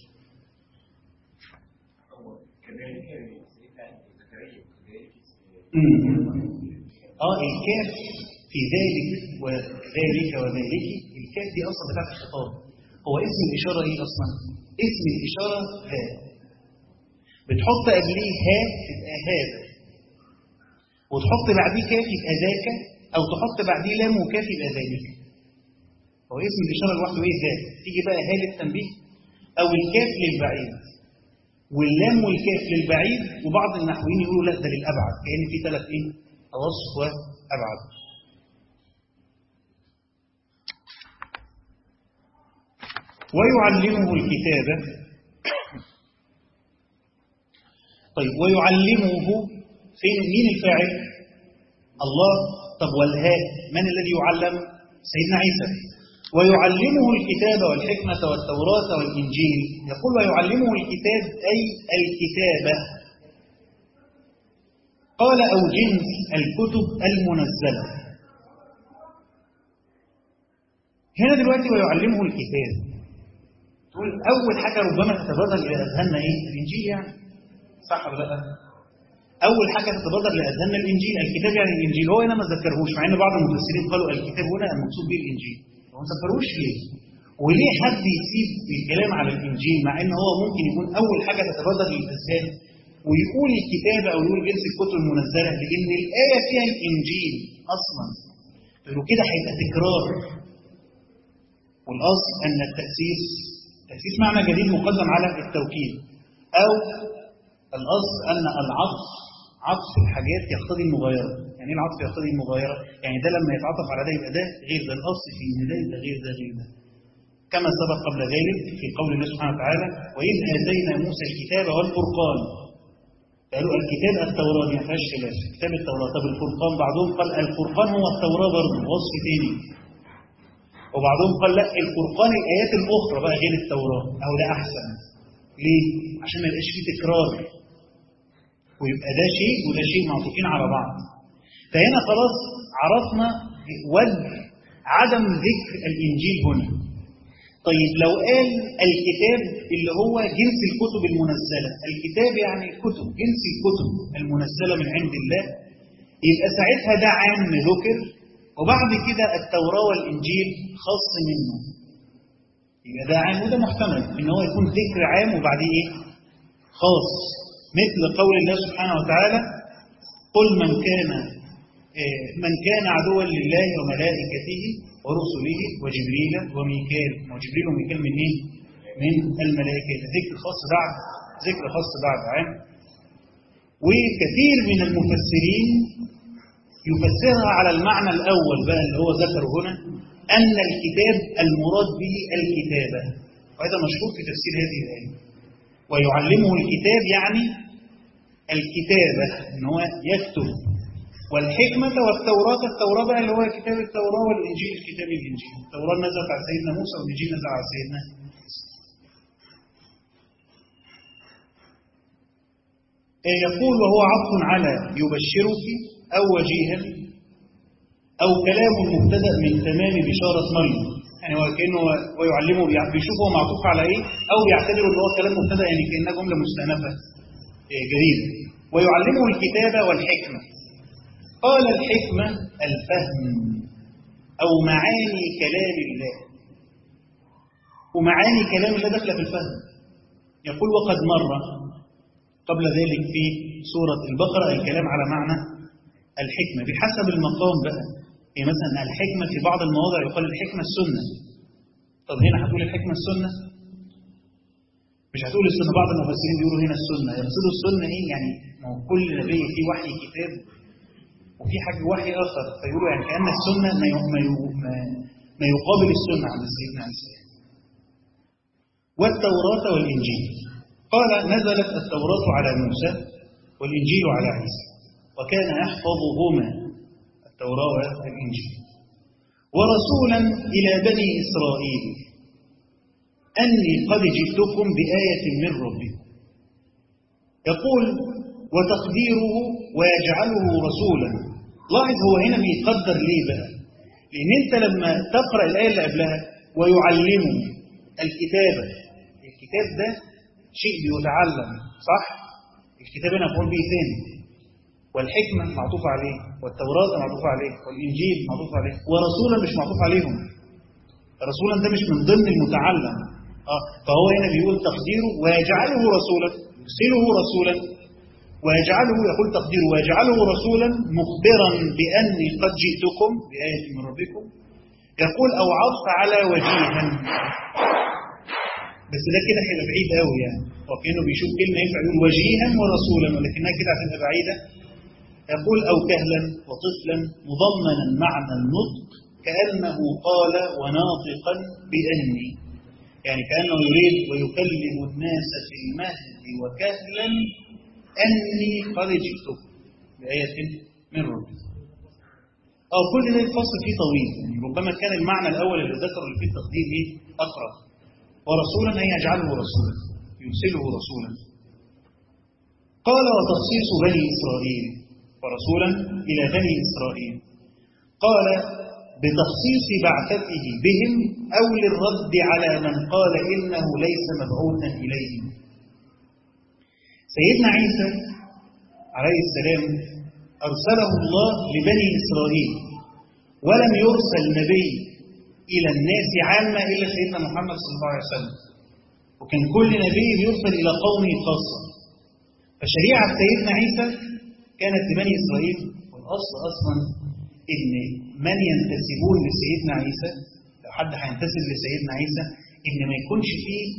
اه الكاف في ذلك وذلك وذلك الكاف دي اصلا بتاعت الخطاب هو اسم الاشاره ايه اصلا اسم الاشاره ها بتحط قبليه ها تبقى هذا وتحط بعديه كاف يبقى ذاك او تحط بعديه لام وكاف يبقى ذلك هو اسم الاشاره لوحده ايه ذاك تيجي بقى ها للتنبيه او الكاف للبعيد واللام والكاف للبعيد وبعض النحويين يقولوا لا ده للابعد كان في ثلاث ايه اوصف وابعد ويعلمه الكتابة طيب ويعلمه فين مين الفاعل الله طب والهاء من الذي يعلم سيدنا عيسى ويعلمه الكتاب والحكمة والتوراة والإنجيل يقول ويعلمه الكتاب أي الكتابة قال أو جنس الكتب المنزلة هنا دلوقتي ويعلمه الكتاب تقول أول حاجة ربما تتبادر إلى أذهاننا إيه؟ الإنجيل يعني صح ولا لا؟ أول حاجة تتبادر لأذهاننا الإنجيل الكتاب يعني الإنجيل هو هنا ما ذكرهوش مع إن بعض المفسرين قالوا الكتاب هنا المقصود به الإنجيل هو ما ذكروش ليه؟ وليه حد يسيب الكلام على الإنجيل مع إن هو ممكن يكون أول حاجة تتبادر للأذهان ويقول الكتابة أو يقول جنس الكتب المنزلة لأن الآية فيها الإنجيل أصلا فلو كده هيبقى تكرار والأصل أن التأسيس تأسيس معنى جديد مقدم على التوكيد أو الأصل أن العطف عطف الحاجات يقتضي المغايرة يعني ايه العطف يقتضي المغايرة يعني ده لما يتعطف على ده يبقى ده غير ده الأصل في إن ده يبقى غير ده غير ده كما سبق قبل ذلك في قول الله سبحانه وتعالى وإذ آتينا موسى الكتاب والفرقان قالوا الكتاب التوراة ما فيهاش خلاف كتاب التوراة طب الفرقان بعضهم قال الفرقان هو التوراة برضه وصف تاني وبعضهم قال لا الفرقان الآيات الأخرى بقى غير التوراة أو ده أحسن ليه؟ عشان ما يبقاش فيه تكرار ويبقى ده شيء وده شيء معطوفين على بعض فهنا خلاص عرفنا وجه عدم ذكر الإنجيل هنا طيب لو قال الكتاب اللي هو جنس الكتب المنزلة الكتاب يعني كتب جنس الكتب المنزلة من عند الله يبقى ساعتها ده عام ذكر وبعد كده التوراة والإنجيل خاص منه يبقى ده عام وده محتمل ان هو يكون ذكر عام وبعديه ايه خاص مثل قول الله سبحانه وتعالى قل من كان من كان عدوا لله وملائكته ورسله وجبريل وميكال وجبريل وميكال من ايه؟ من الملائكة ذكر خاص بعد ذكر خاص بعد عام وكثير من المفسرين يفسرها على المعنى الأول بقى اللي هو ذكره هنا أن الكتاب المراد به الكتابة وهذا مشهور في تفسير هذه الآية ويعلمه الكتاب يعني الكتابة ان هو يكتب والحكمة والتوراة التوراة بقى اللي هو كتاب التوراة والإنجيل كتاب الإنجيل التوراة نزلت على سيدنا موسى والإنجيل نزل على سيدنا يقول وهو عطف على يبشرك أو وجيها أو كلام مبتدأ من تمام بشارة مريم يعني هو كأنه ويعلمه بيشوف هو معطوف على إيه أو بيعتبر أن هو كلام مبتدأ يعني كأنها جملة مستأنفة جديدة ويعلمه الكتابة والحكمة قال الحكمة الفهم أو معاني كلام الله ومعاني كلام الله داخله في الفهم يقول وقد مر قبل ذلك في سورة البقرة الكلام على معنى الحكمة بحسب المقام بقى يعني مثلا الحكمة في بعض المواضع يقال الحكمة السنة طب هنا هتقول الحكمة السنة مش هتقول السنة بعض المفسرين بيقولوا هنا السنة يقصدوا السنة ايه يعني ما هو كل نبي فيه وحي كتاب وفي حاجة وحي آخر فيقولوا يعني كأن السنة ما ما ما يقابل السنة عند سيدنا عيسى والتوراة والإنجيل قال نزلت التوراة على موسى والإنجيل على عيسى وكان يحفظهما التوراة والإنجيل ورسولا إلى بني إسرائيل أني قد جئتكم بآية من ربكم يقول وتقديره ويجعله رسولا لاحظ هو هنا بيقدر ليه بقى لأن أنت لما تقرأ الآية اللي قبلها ويعلمه الكتابة الكتاب ده شيء بيتعلم صح؟ الكتاب هنا مفعول به ثاني والحكمة معطوف عليه والتوراة معطوف عليه والإنجيل معطوف عليه ورسولا مش معطوف عليهم رسولا ده مش من ضمن المتعلم آه فهو هنا بيقول تقديره ويجعله رسولا يرسله رسولا ويجعله يقول تقديره ويجعله رسولا مخبرا بأني قد جئتكم بآية من ربكم يقول أو عطف على وجيها بس ده كده هيبقى بعيد قوي يعني وكأنه بيشوف كلمة ينفع يقول وجيها ورسولا ولكنها كده هتبقى بعيدة يقول أو كهلا وطفلا مضمنا معنى النطق كأنه قال وناطقا بأني يعني كأنه يريد ويكلم الناس في المهد وكهلا أني قد جئتكم بآية من ربي أو كل ده الفصل فيه طويل يعني ربما كان المعنى الأول اللي ذكره اللي فيه التقدير إيه أقرب ورسولا أن يجعله رسولا يرسله رسولا قال وتخصيص بني إسرائيل ورسولا إلى بني إسرائيل قال بتخصيص بعثته بهم أو للرد على من قال إنه ليس مبعوثا إليهم سيدنا عيسى عليه السلام أرسله الله لبني إسرائيل ولم يرسل نبي إلى الناس عامة إلا سيدنا محمد صلى الله عليه وسلم وكان كل نبي يرسل إلى قومه خاصة فشريعة سيدنا عيسى كانت لبني إسرائيل والأصل أصلا إن من ينتسبون لسيدنا عيسى لو حد هينتسب لسيدنا عيسى إن ما يكونش فيه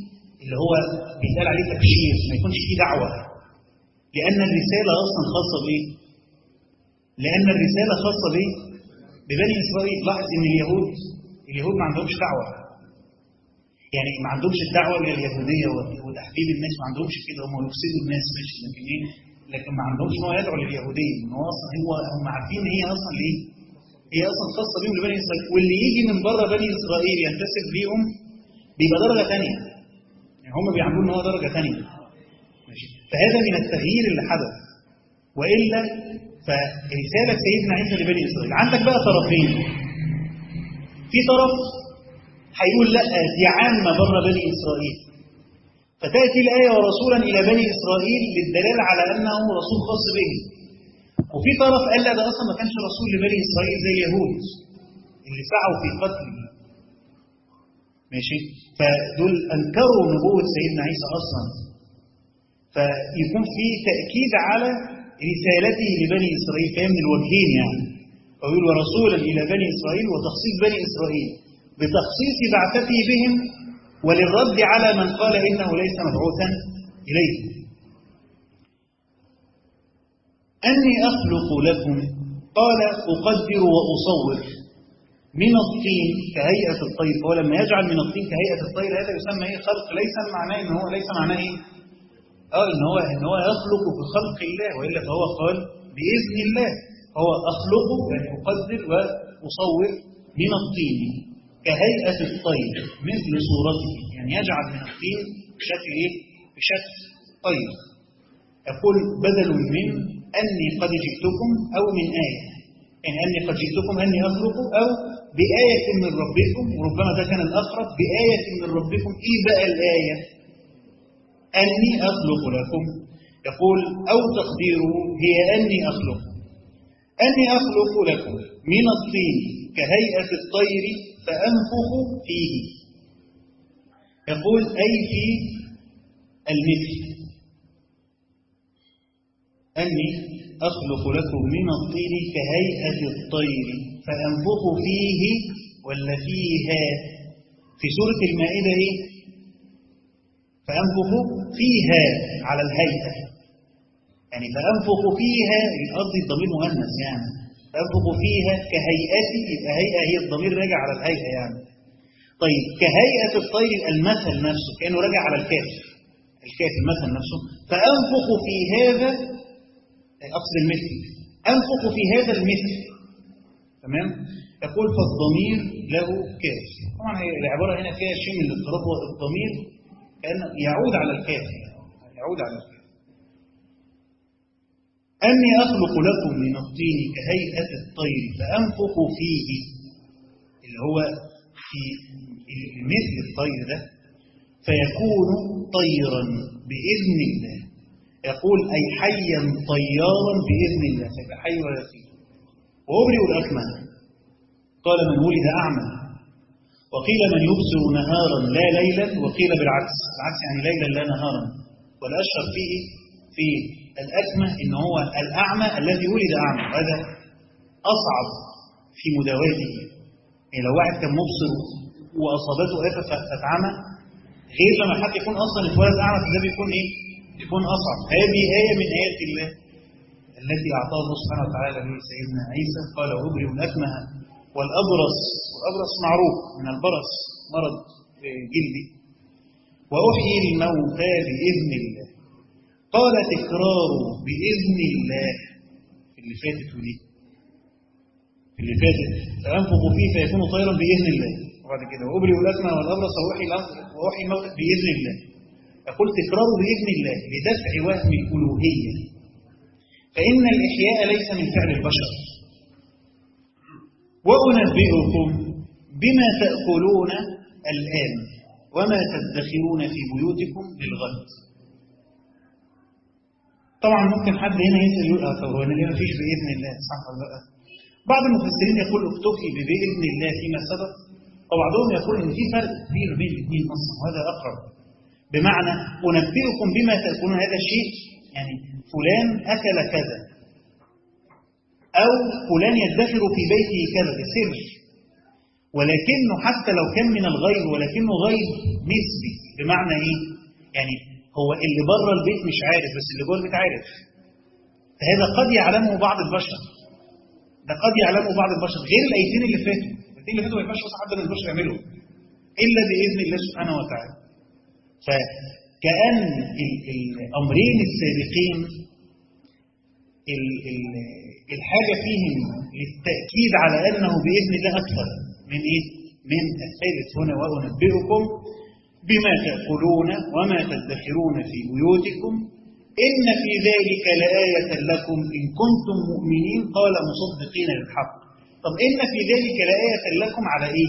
اللي هو بيتقال عليه تبشير ما يكونش فيه دعوة لأن الرسالة أصلا خاصة بإيه؟ لأن الرسالة خاصة بإيه؟ ببني إسرائيل لاحظ إن اليهود اليهود ما عندهمش دعوة يعني ما عندهمش الدعوة إلى اليهودية وتحبيب الناس ما عندهمش كده هم يفسدوا الناس ماشي لكن إيه؟ لكن ما عندهمش ان هو يدعو لليهوديه ان هو اصلا هو هم عارفين ان هي اصلا ليه؟ هي اصلا خاصه بيهم لبني اسرائيل واللي يجي من بره بني اسرائيل ينتسب ليهم بيبقى درجه ثانيه يعني هم بيعملوا ان هو درجه ثانيه ماشي فهذا من التغيير اللي حدث والا فرساله سيدنا عيسى لبني اسرائيل عندك بقى طرفين في طرف هيقول لا دي عامه بره بني اسرائيل فتأتي الآية ورسولا إلى بني إسرائيل للدلالة على أنه رسول خاص به وفي طرف قال لا ده أصلا ما كانش رسول لبني إسرائيل زي اليهود اللي سعوا في قتله ماشي فدول أنكروا نبوة سيدنا عيسى أصلا فيكون في تأكيد على رسالته لبني إسرائيل فهي من الوجهين يعني ويقول ورسولا إلى بني إسرائيل وتخصيص بني إسرائيل بتخصيص بعثته بهم وللرد على من قال إنه ليس مبعوثا إليه أني أخلق لكم قال أقدر وأصور من الطين كهيئة الطير هو لما يجعل من الطين كهيئة الطير هذا يسمى إيه خلق ليس معناه إن هو ليس معناه إيه آه إن هو إن هو يخلق بخلق الله وإلا فهو قال بإذن الله هو أخلقه يعني أقدر وأصور من الطين كهيئة الطير مثل صورته يعني يجعل من الطين بشكل إيه؟ بشكل طير يقول بدل من أني قد جئتكم أو من آية يعني أني قد جئتكم أني أخلق أو بآية من ربكم وربما ده كان الأقرب بآية من ربكم إيه بقى الآية أني أخلق لكم يقول أو تقديره هي أني أخلق أني أخلق لكم من الطين كهيئة الطير فأنفخ فيه يقول أي في المثل أني أخلق لكم من الطين كهيئة الطير فأنفخ فيه ولا فيها في سورة المائدة إيه؟ فأنفخ فيها على الهيئة يعني فأنفخ فيها قصدي الضمير مؤنث يعني فأنفخ فيها كهيئتي يبقى هيئة هي الضمير راجع على الهيئة يعني طيب كهيئة الطير المثل نفسه كأنه راجع على الكاف الكاف المثل نفسه فأنفخ في هذا أقصد المثل أنفخ في هذا المثل تمام يقول فالضمير له كاف طبعا هي العبارة هنا فيها شيء من الاضطراب الضمير كأنه يعود على الكاف يعود على الكاف أني أخلق لكم من الطين كهيئة الطير فأنفخ فيه اللي هو في مثل الطير ده فيكون طيرا بإذن الله يقول أي حيا طيارا بإذن الله فيبقى حي ولا فيه وأبرئ الأكمل قال من ولد أعمى وقيل من يبصر نهارا لا ليلا وقيل بالعكس العكس يعني ليلا لا نهارا والأشهر فيه في الأكمة إن هو الأعمى الذي ولد أعمى وهذا أصعب في مداواته يعني لو واحد كان مبصر وأصابته آفة فتعمى غير لما حد يكون أصلا اتولد أعمى فده بيكون إيه؟ يكون أصعب هذه آية من آيات الله التي أعطاها الله سبحانه وتعالى لسيدنا عيسى قال وأبرئ الأكمه والأبرص والأبرص معروف من البرص مرض جلدي وأحيي الموتى بإذن الله قال تكراره بإذن الله في اللي فاتت ودي في اللي فاتت فأنفخ فيه فيكون طيرا بإذن الله وبعد كده وأبرئ الأكمه والأبرص وأحيي وأحيي الموتى بإذن الله يقول تكراره بإذن الله لدفع وهم الألوهية فإن الإحياء ليس من فعل البشر وأنبئكم بما تأكلون الآن وما تدخرون في بيوتكم للغد طبعا ممكن حد هنا يسأل يقول اه طب هو ليه ما فيش بإذن الله صح ولا لا؟ بعض المفسرين يقول اكتفي بإذن الله فيما سبق وبعضهم يقول ان في فرق كبير بين الاثنين اصلا وهذا اقرب بمعنى انبئكم بما تاكلون هذا الشيء يعني فلان اكل كذا او فلان يدخر في بيته كذا بسر ولكنه حتى لو كان من الغيب ولكنه غيب نسبي بمعنى ايه؟ يعني هو اللي بره البيت مش عارف بس اللي جوه البيت عارف فهذا قد يعلمه بعض البشر ده قد يعلمه بعض البشر غير الايتين اللي فاتوا الايتين اللي فاتوا ما ينفعش اصلا حد من البشر يعمله الا باذن الله سبحانه وتعالى فكأن الامرين السابقين الحاجة فيهم للتأكيد على أنه بإذن الله أكثر من إيه؟ من الثالث هنا وأنبئكم بما تأكلون وما تدخرون في بيوتكم إن في ذلك لآية لكم إن كنتم مؤمنين قال مصدقين للحق طب إن في ذلك لآية لكم على إيه؟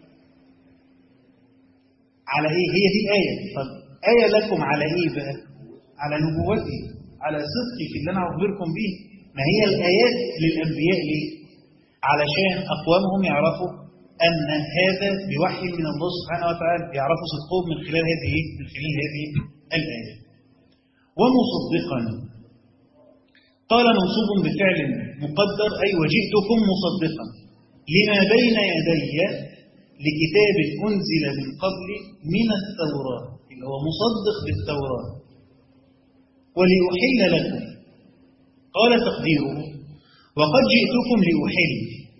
على إيه؟ هي دي آية طب آية لكم على إيه بقى؟ على نبوتي على صدقي في اللي أنا أخبركم به ما هي الآيات للأنبياء ليه؟ علشان أقوامهم يعرفوا أن هذا بوحي من الله سبحانه وتعالى يعرفوا صدقهم من خلال هذه من خلال هذه الآيات ومصدقا قال منصوب بفعل مقدر أي وجئتكم مصدقا لما بين يدي لكتاب أنزل من قبل من التوراة اللي هو مصدق بالتوراة ولأحل لكم قال تقديره وقد جئتكم لأحل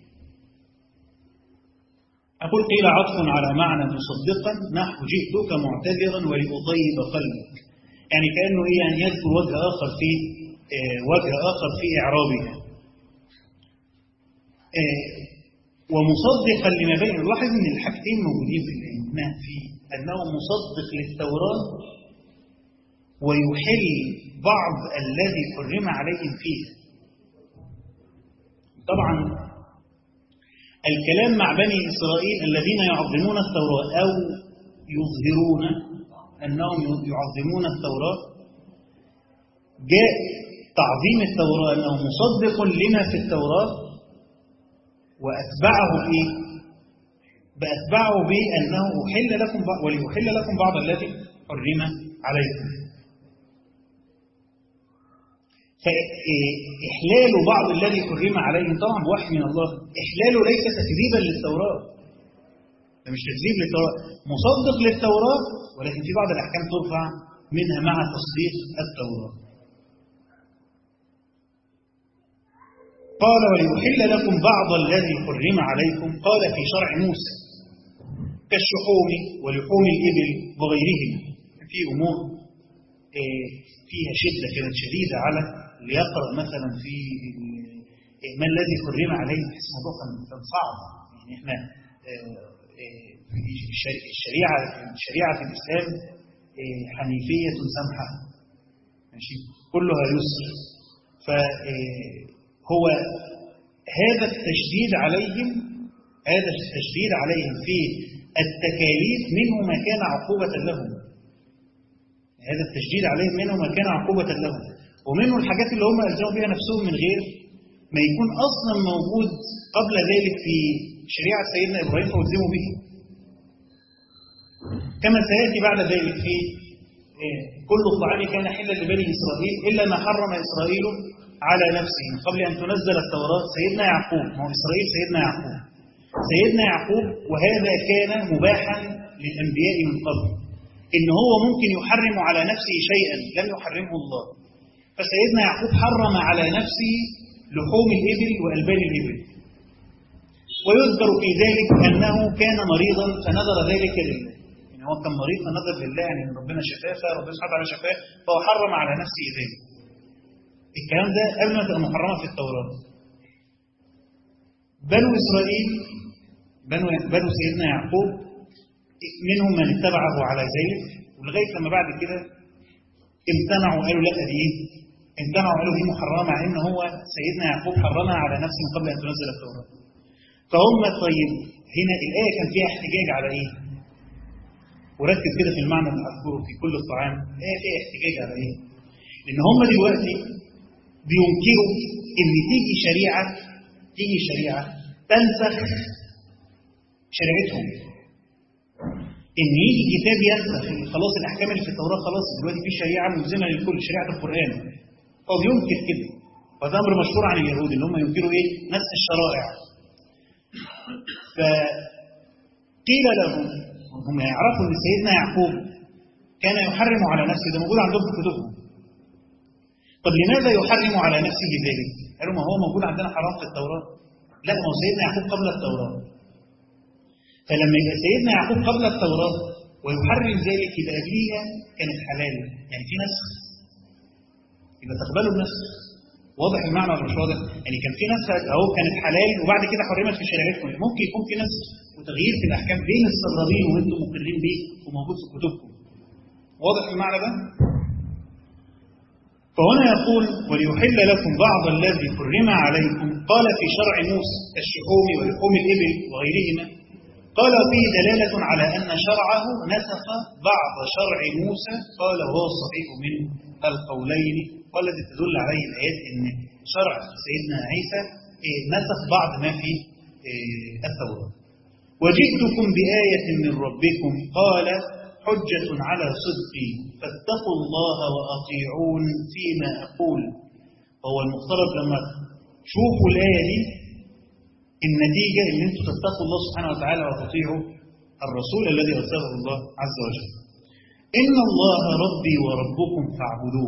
أقول قيل عطف على معنى مصدقا نحو جئتك معتذرا ولأطيب قلبك يعني كأنه إيه يعني يذكر وجه آخر في آه وجه آخر في إعرابها آه ومصدقا لما بين نلاحظ ان الحاجتين موجودين في الإيمان في أنه مصدق للتوراة ويحل بعض الذي حرم عليهم فيه طبعا الكلام مع بني إسرائيل الذين يعظمون التوراة أو يظهرون أنهم يعظمون التوراة جاء تعظيم التوراة أنه مصدق لما في التوراة وأتبعه بإيه؟ بأتبعه بأنه أحل لكم وليحل لكم بعض الذي حرم عليكم فإحلال بعض الذي حرم عليهم طبعا بوحي من الله إحلاله ليس تكذيبا للتوراة ده مش تكذيب للتوراة مصدق للتوراة ولكن في بعض الأحكام ترفع منها مع تصديق التوراة قال وليحل لكم بعض الذي حرم عليكم قال في شرع موسى كالشحوم ولحوم الإبل وغيرهما في أمور فيها شدة كانت شديدة على اللي يقرأ مثلا في ما الذي حرم عليه بحيث الموضوع كان صعب يعني احنا الشريعة الشريعة في الإسلام حنيفية سمحة ماشي كلها يسر فهو هذا التشديد عليهم هذا التشديد عليهم في التكاليف منه ما كان عقوبة لهم هذا التشديد عليهم منه ما كان عقوبة لهم ومنه الحاجات اللي هم ألزموا بها نفسهم من غير ما يكون أصلا موجود قبل ذلك في شريعة سيدنا إبراهيم فألزموا به كما سيأتي بعد ذلك في كل الطعام كان حلا لبني إسرائيل إلا ما حرم إسرائيل على نفسه من قبل أن تنزل التوراة سيدنا يعقوب ما هو إسرائيل سيدنا يعقوب سيدنا يعقوب وهذا كان مباحا للأنبياء من قبل إن هو ممكن يحرم على نفسه شيئا لم يحرمه الله فسيدنا يعقوب حرم على نفسه لحوم الإبل وألبان الإبل ويذكر في ذلك أنه كان مريضا فنظر ذلك لله يعني هو كان مريض فنظر لله يعني ربنا شفاه فربنا سبحانه وتعالى شفاه فهو حرم على نفسه ذلك الكلام ده قبل ما تبقى محرمة في التوراة بنو إسرائيل بنو, بنو سيدنا يعقوب منهم من اتبعه على ذلك ولغاية لما بعد كده امتنعوا قالوا لا دي ايه امتنعوا قالوا دي محرمة مع ان هو سيدنا يعقوب حرمها على نفسه من قبل ان تنزل التوراة فهم طيب هنا الآية كان فيها احتجاج على ايه وركز كده في المعنى اللي هذكره في كل الطعام الآية فيها احتجاج على ايه لان هم دلوقتي بينكروا ان تيجي شريعة تيجي شريعة تنسخ شريعتهم ان يجي كتاب ينسخ خلاص الاحكام اللي في التوراه خلاص دلوقتي في شريعه ملزمه للكل شريعه القران هو بينكر كده وده امر مشهور عن اليهود ان هم ينكروا ايه نسخ الشرائع ف قيل لهم هم يعرفوا أن سيدنا يعقوب كان يحرم على نفسه ده موجود عندهم في كتبهم طب لماذا يحرم على نفسه ذلك؟ قالوا ما هو موجود عندنا حرام في التوراة لا ما هو سيدنا يعقوب قبل التوراة فلما يبقى سيدنا يعقوب قبل التوراة ويحرم ذلك يبقى قبليها كانت حلال يعني في نسخ يبقى تقبلوا النسخ واضح المعنى ولا مش واضح؟ يعني كان في نسخ اهو كانت حلال وبعد كده حرمت في شريعتكم ممكن يكون في نسخ وتغيير في الاحكام بين السرابين وانتم مقرين به وموجود في كتبكم واضح المعنى ده؟ فهنا يقول وليحل لكم بعض الذي حرم عليكم قال في شرع موسى كالشحوم ولحوم الإبل وغيرهما قال فيه دلالة على أن شرعه نسخ بعض شرع موسى قال وهو الصحيح من القولين والذي تدل عليه الآيات أن شرع سيدنا عيسى نسخ بعض ما في التوراة وجئتكم بآية من ربكم قال حجة على صدقي فاتقوا الله وأطيعون فيما أقول هو المفترض لما تشوفوا الآية دي النتيجة ان انتم تتقوا الله سبحانه وتعالى وتطيعوا الرسول الذي أرسله الله عز وجل إن الله ربي وربكم فاعبدوه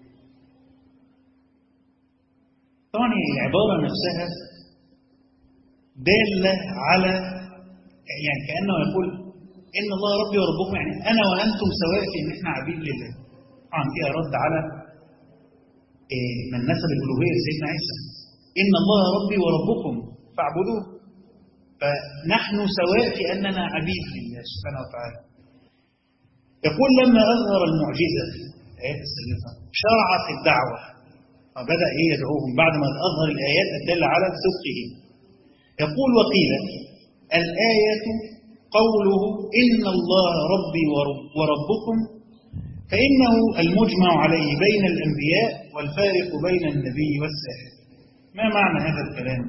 طبعا العبارة نفسها دالة على يعني كأنه يقول إن الله ربي وربكم يعني أنا وأنتم سواء في إن إحنا عبيد لله طبعا فيها رد على من نسب الألوهية لسيدنا عيسى إن الله ربي وربكم فاعبدوه فنحن سواء في أننا عبيد لله سبحانه وتعالى يقول لما أظهر المعجزة الآيات السلفة شرع في الدعوة وبدأ إيه يدعوهم بعد ما أظهر الآيات الدالة على صدقه يقول وقيل الآية قوله إن الله ربي وربكم فإنه المجمع عليه بين الأنبياء والفارق بين النبي والساحر ما معنى هذا الكلام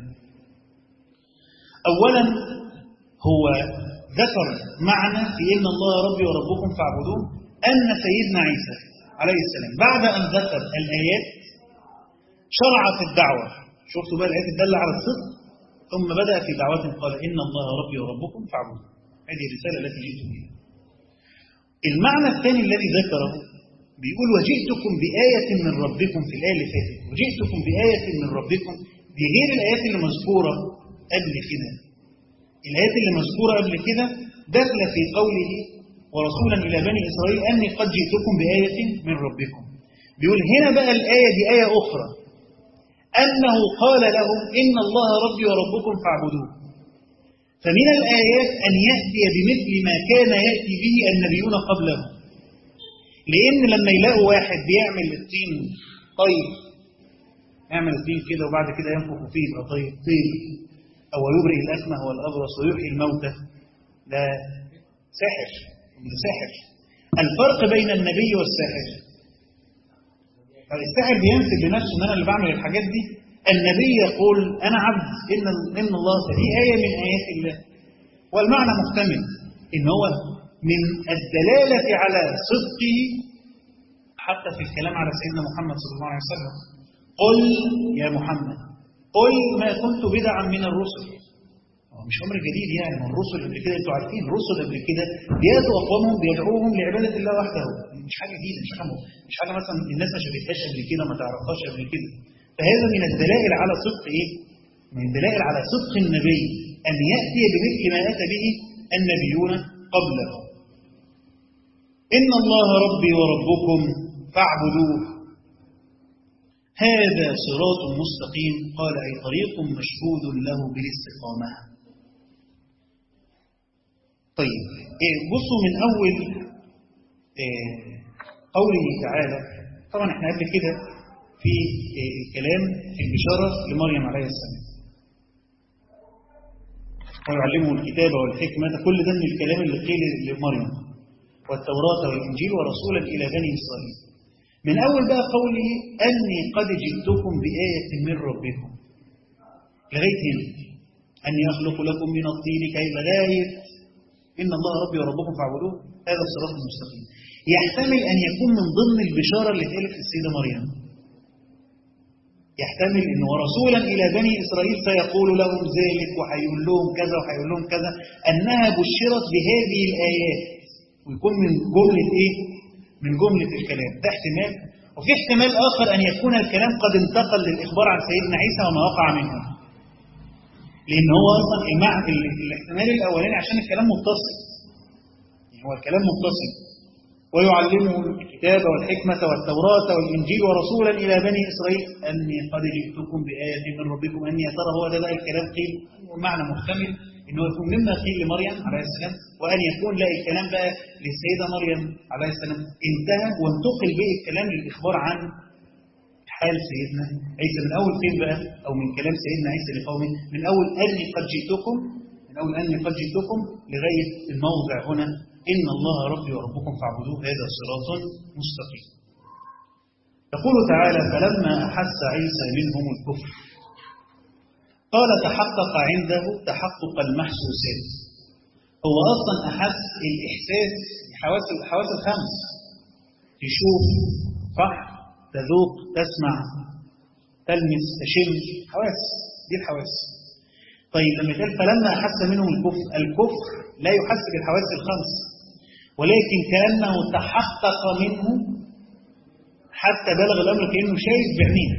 أولا هو ذكر معنى في إن الله ربي وربكم فاعبدوه أن سيدنا عيسى عليه السلام بعد أن ذكر الآيات شرع في الدعوة شفتوا بقى الآيات الدالة على الصدق ثم بدأ في دعوته قال إن الله ربي وربكم فاعبدوه هذه الرسالة التي جئت بها المعنى الثاني الذي ذكره بيقول وجئتكم بآية من ربكم في الآية اللي فاتت وجئتكم بآية من ربكم دي غير الآيات اللي مذكورة قبل كده الآيات اللي مذكورة قبل كده داخلة في قوله ورسولا إلى بني إسرائيل أني قد جئتكم بآية من ربكم بيقول هنا بقى الآية دي آية أخرى أنه قال لهم إن الله ربي وربكم فاعبدوه فمن الآيات أن يأتي بمثل ما كان يأتي به النبيون قبله لأن لما يلاقوا واحد بيعمل الطين طيب يعمل الطين كده وبعد كده ينفخ فيه يبقى طيب طيب أو يبرئ الأكمه والأبرص ويحيي الموتى ده ساحر ده ساحر الفرق بين النبي والساحر الساحر بينسب لنفسه ان انا اللي بعمل الحاجات دي النبي يقول انا عبد ان ان الله دي ايه من ايات الله والمعنى محتمل ان هو من الدلاله على صدقه حتى في الكلام على سيدنا محمد صلى الله عليه وسلم قل يا محمد قل ما كنت بدعا من الرسل مش امر جديد يعني من الرسل قبل كده انتوا عارفين الرسل قبل كده بياتوا اقوامهم بيدعوهم لعباده الله وحده مش حاجه جديده مش حاجه مش حاجه مثلا الناس ما شافتهاش قبل كده ما تعرفهاش قبل كده فهذا من الدلائل على صدق ايه؟ من الدلائل على صدق النبي ان ياتي بمثل ما اتى به النبيون قبله. ان الله ربي وربكم فاعبدوه. هذا صراط مستقيم قال اي طريق مشهود له بالاستقامه. طيب إيه بصوا من اول إيه قوله تعالى طبعا احنا قبل كده في كلام في البشارة لمريم عليه السلام ويعلمه الكتاب والحكمة كل ده من الكلام اللي قيل لمريم والتوراة والإنجيل ورسولا إلى بني إسرائيل من أول بقى قوله أني قد جئتكم بآية من ربكم لغاية هنا أني أخلق لكم من الطين كي لغاية إن الله ربي وربكم فاعبدوه هذا الصراط المستقيم يحتمل أن يكون من ضمن البشارة اللي اتقالت للسيدة مريم يحتمل أنه ورسولا إلى بني إسرائيل سيقول لهم ذلك وهيقول لهم كذا وهيقول لهم كذا أنها بشرت بهذه الآيات ويكون من جملة إيه؟ من جملة الكلام ده احتمال وفي احتمال آخر أن يكون الكلام قد انتقل للإخبار عن سيدنا عيسى وما وقع منه لأن هو أصلا المع- ال- الاحتمال الأولاني عشان الكلام متصل يعني هو الكلام متصل ويعلمه الكتاب والحكمة والتوراة والإنجيل ورسولا إلى بني إسرائيل أني قد جئتكم بآية من ربكم أني يا ترى هو ده بقى الكلام قيل معنى محتمل إنه يكون مما قيل لمريم عليه السلام وأن يكون لا الكلام بقى للسيدة مريم عليه السلام انتهى وانتقل به الكلام للإخبار عن حال سيدنا عيسى من أول فين بقى أو من كلام سيدنا عيسى لقومه من أول أني قد جئتكم من أول أني قد جئتكم لغاية الموضع هنا إن الله ربي وربكم فاعبدوه هذا صراط مستقيم يقول تعالى فلما أحس عيسى منهم الكفر قال تحقق عنده تحقق المحسوسات هو أصلا أحس الإحساس حواس الحواس الخمس تشوف صح تذوق تسمع تلمس تشم حواس دي الحواس طيب لما قال فلما أحس منهم الكفر الكفر لا يحس بالحواس الخمس ولكن كأنه تحقق منه حتى بلغ الأمر كأنه شايف بعينيه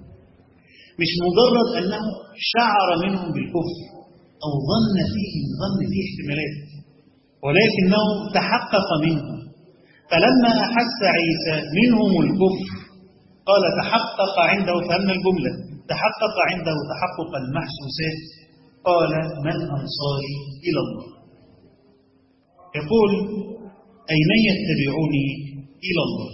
مش مجرد أنه شعر منهم بالكفر أو ظن فيه ظن فيه احتمالات ولكنه تحقق منهم فلما أحس عيسى منهم الكفر قال تحقق عنده فهم الجملة تحقق عنده تحقق المحسوسات قال من أنصاري إلى الله يقول أي من يتبعوني إلى الله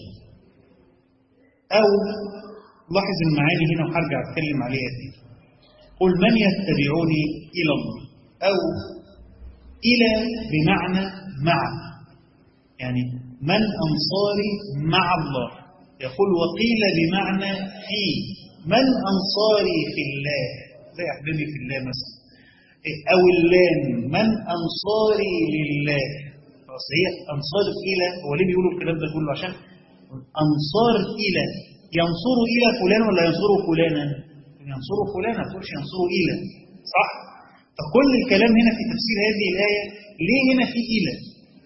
أو لاحظ المعاني هنا وهرجع أتكلم عليها دي قل من يتبعوني إلى الله أو إلى بمعنى مع يعني من أنصاري مع الله يقول وقيل بمعنى في من أنصاري في الله زي أحبابي في الله مثلا أو اللام من أنصاري لله خلاص هي أنصار إلى هو ليه بيقولوا الكلام ده كله عشان أنصار إلى ينصر إلى فلان ولا ينصر فلانا ينصر فلانا ما تقولش ينصر إلى صح فكل الكلام هنا في تفسير هذه الآية ليه هنا في إلى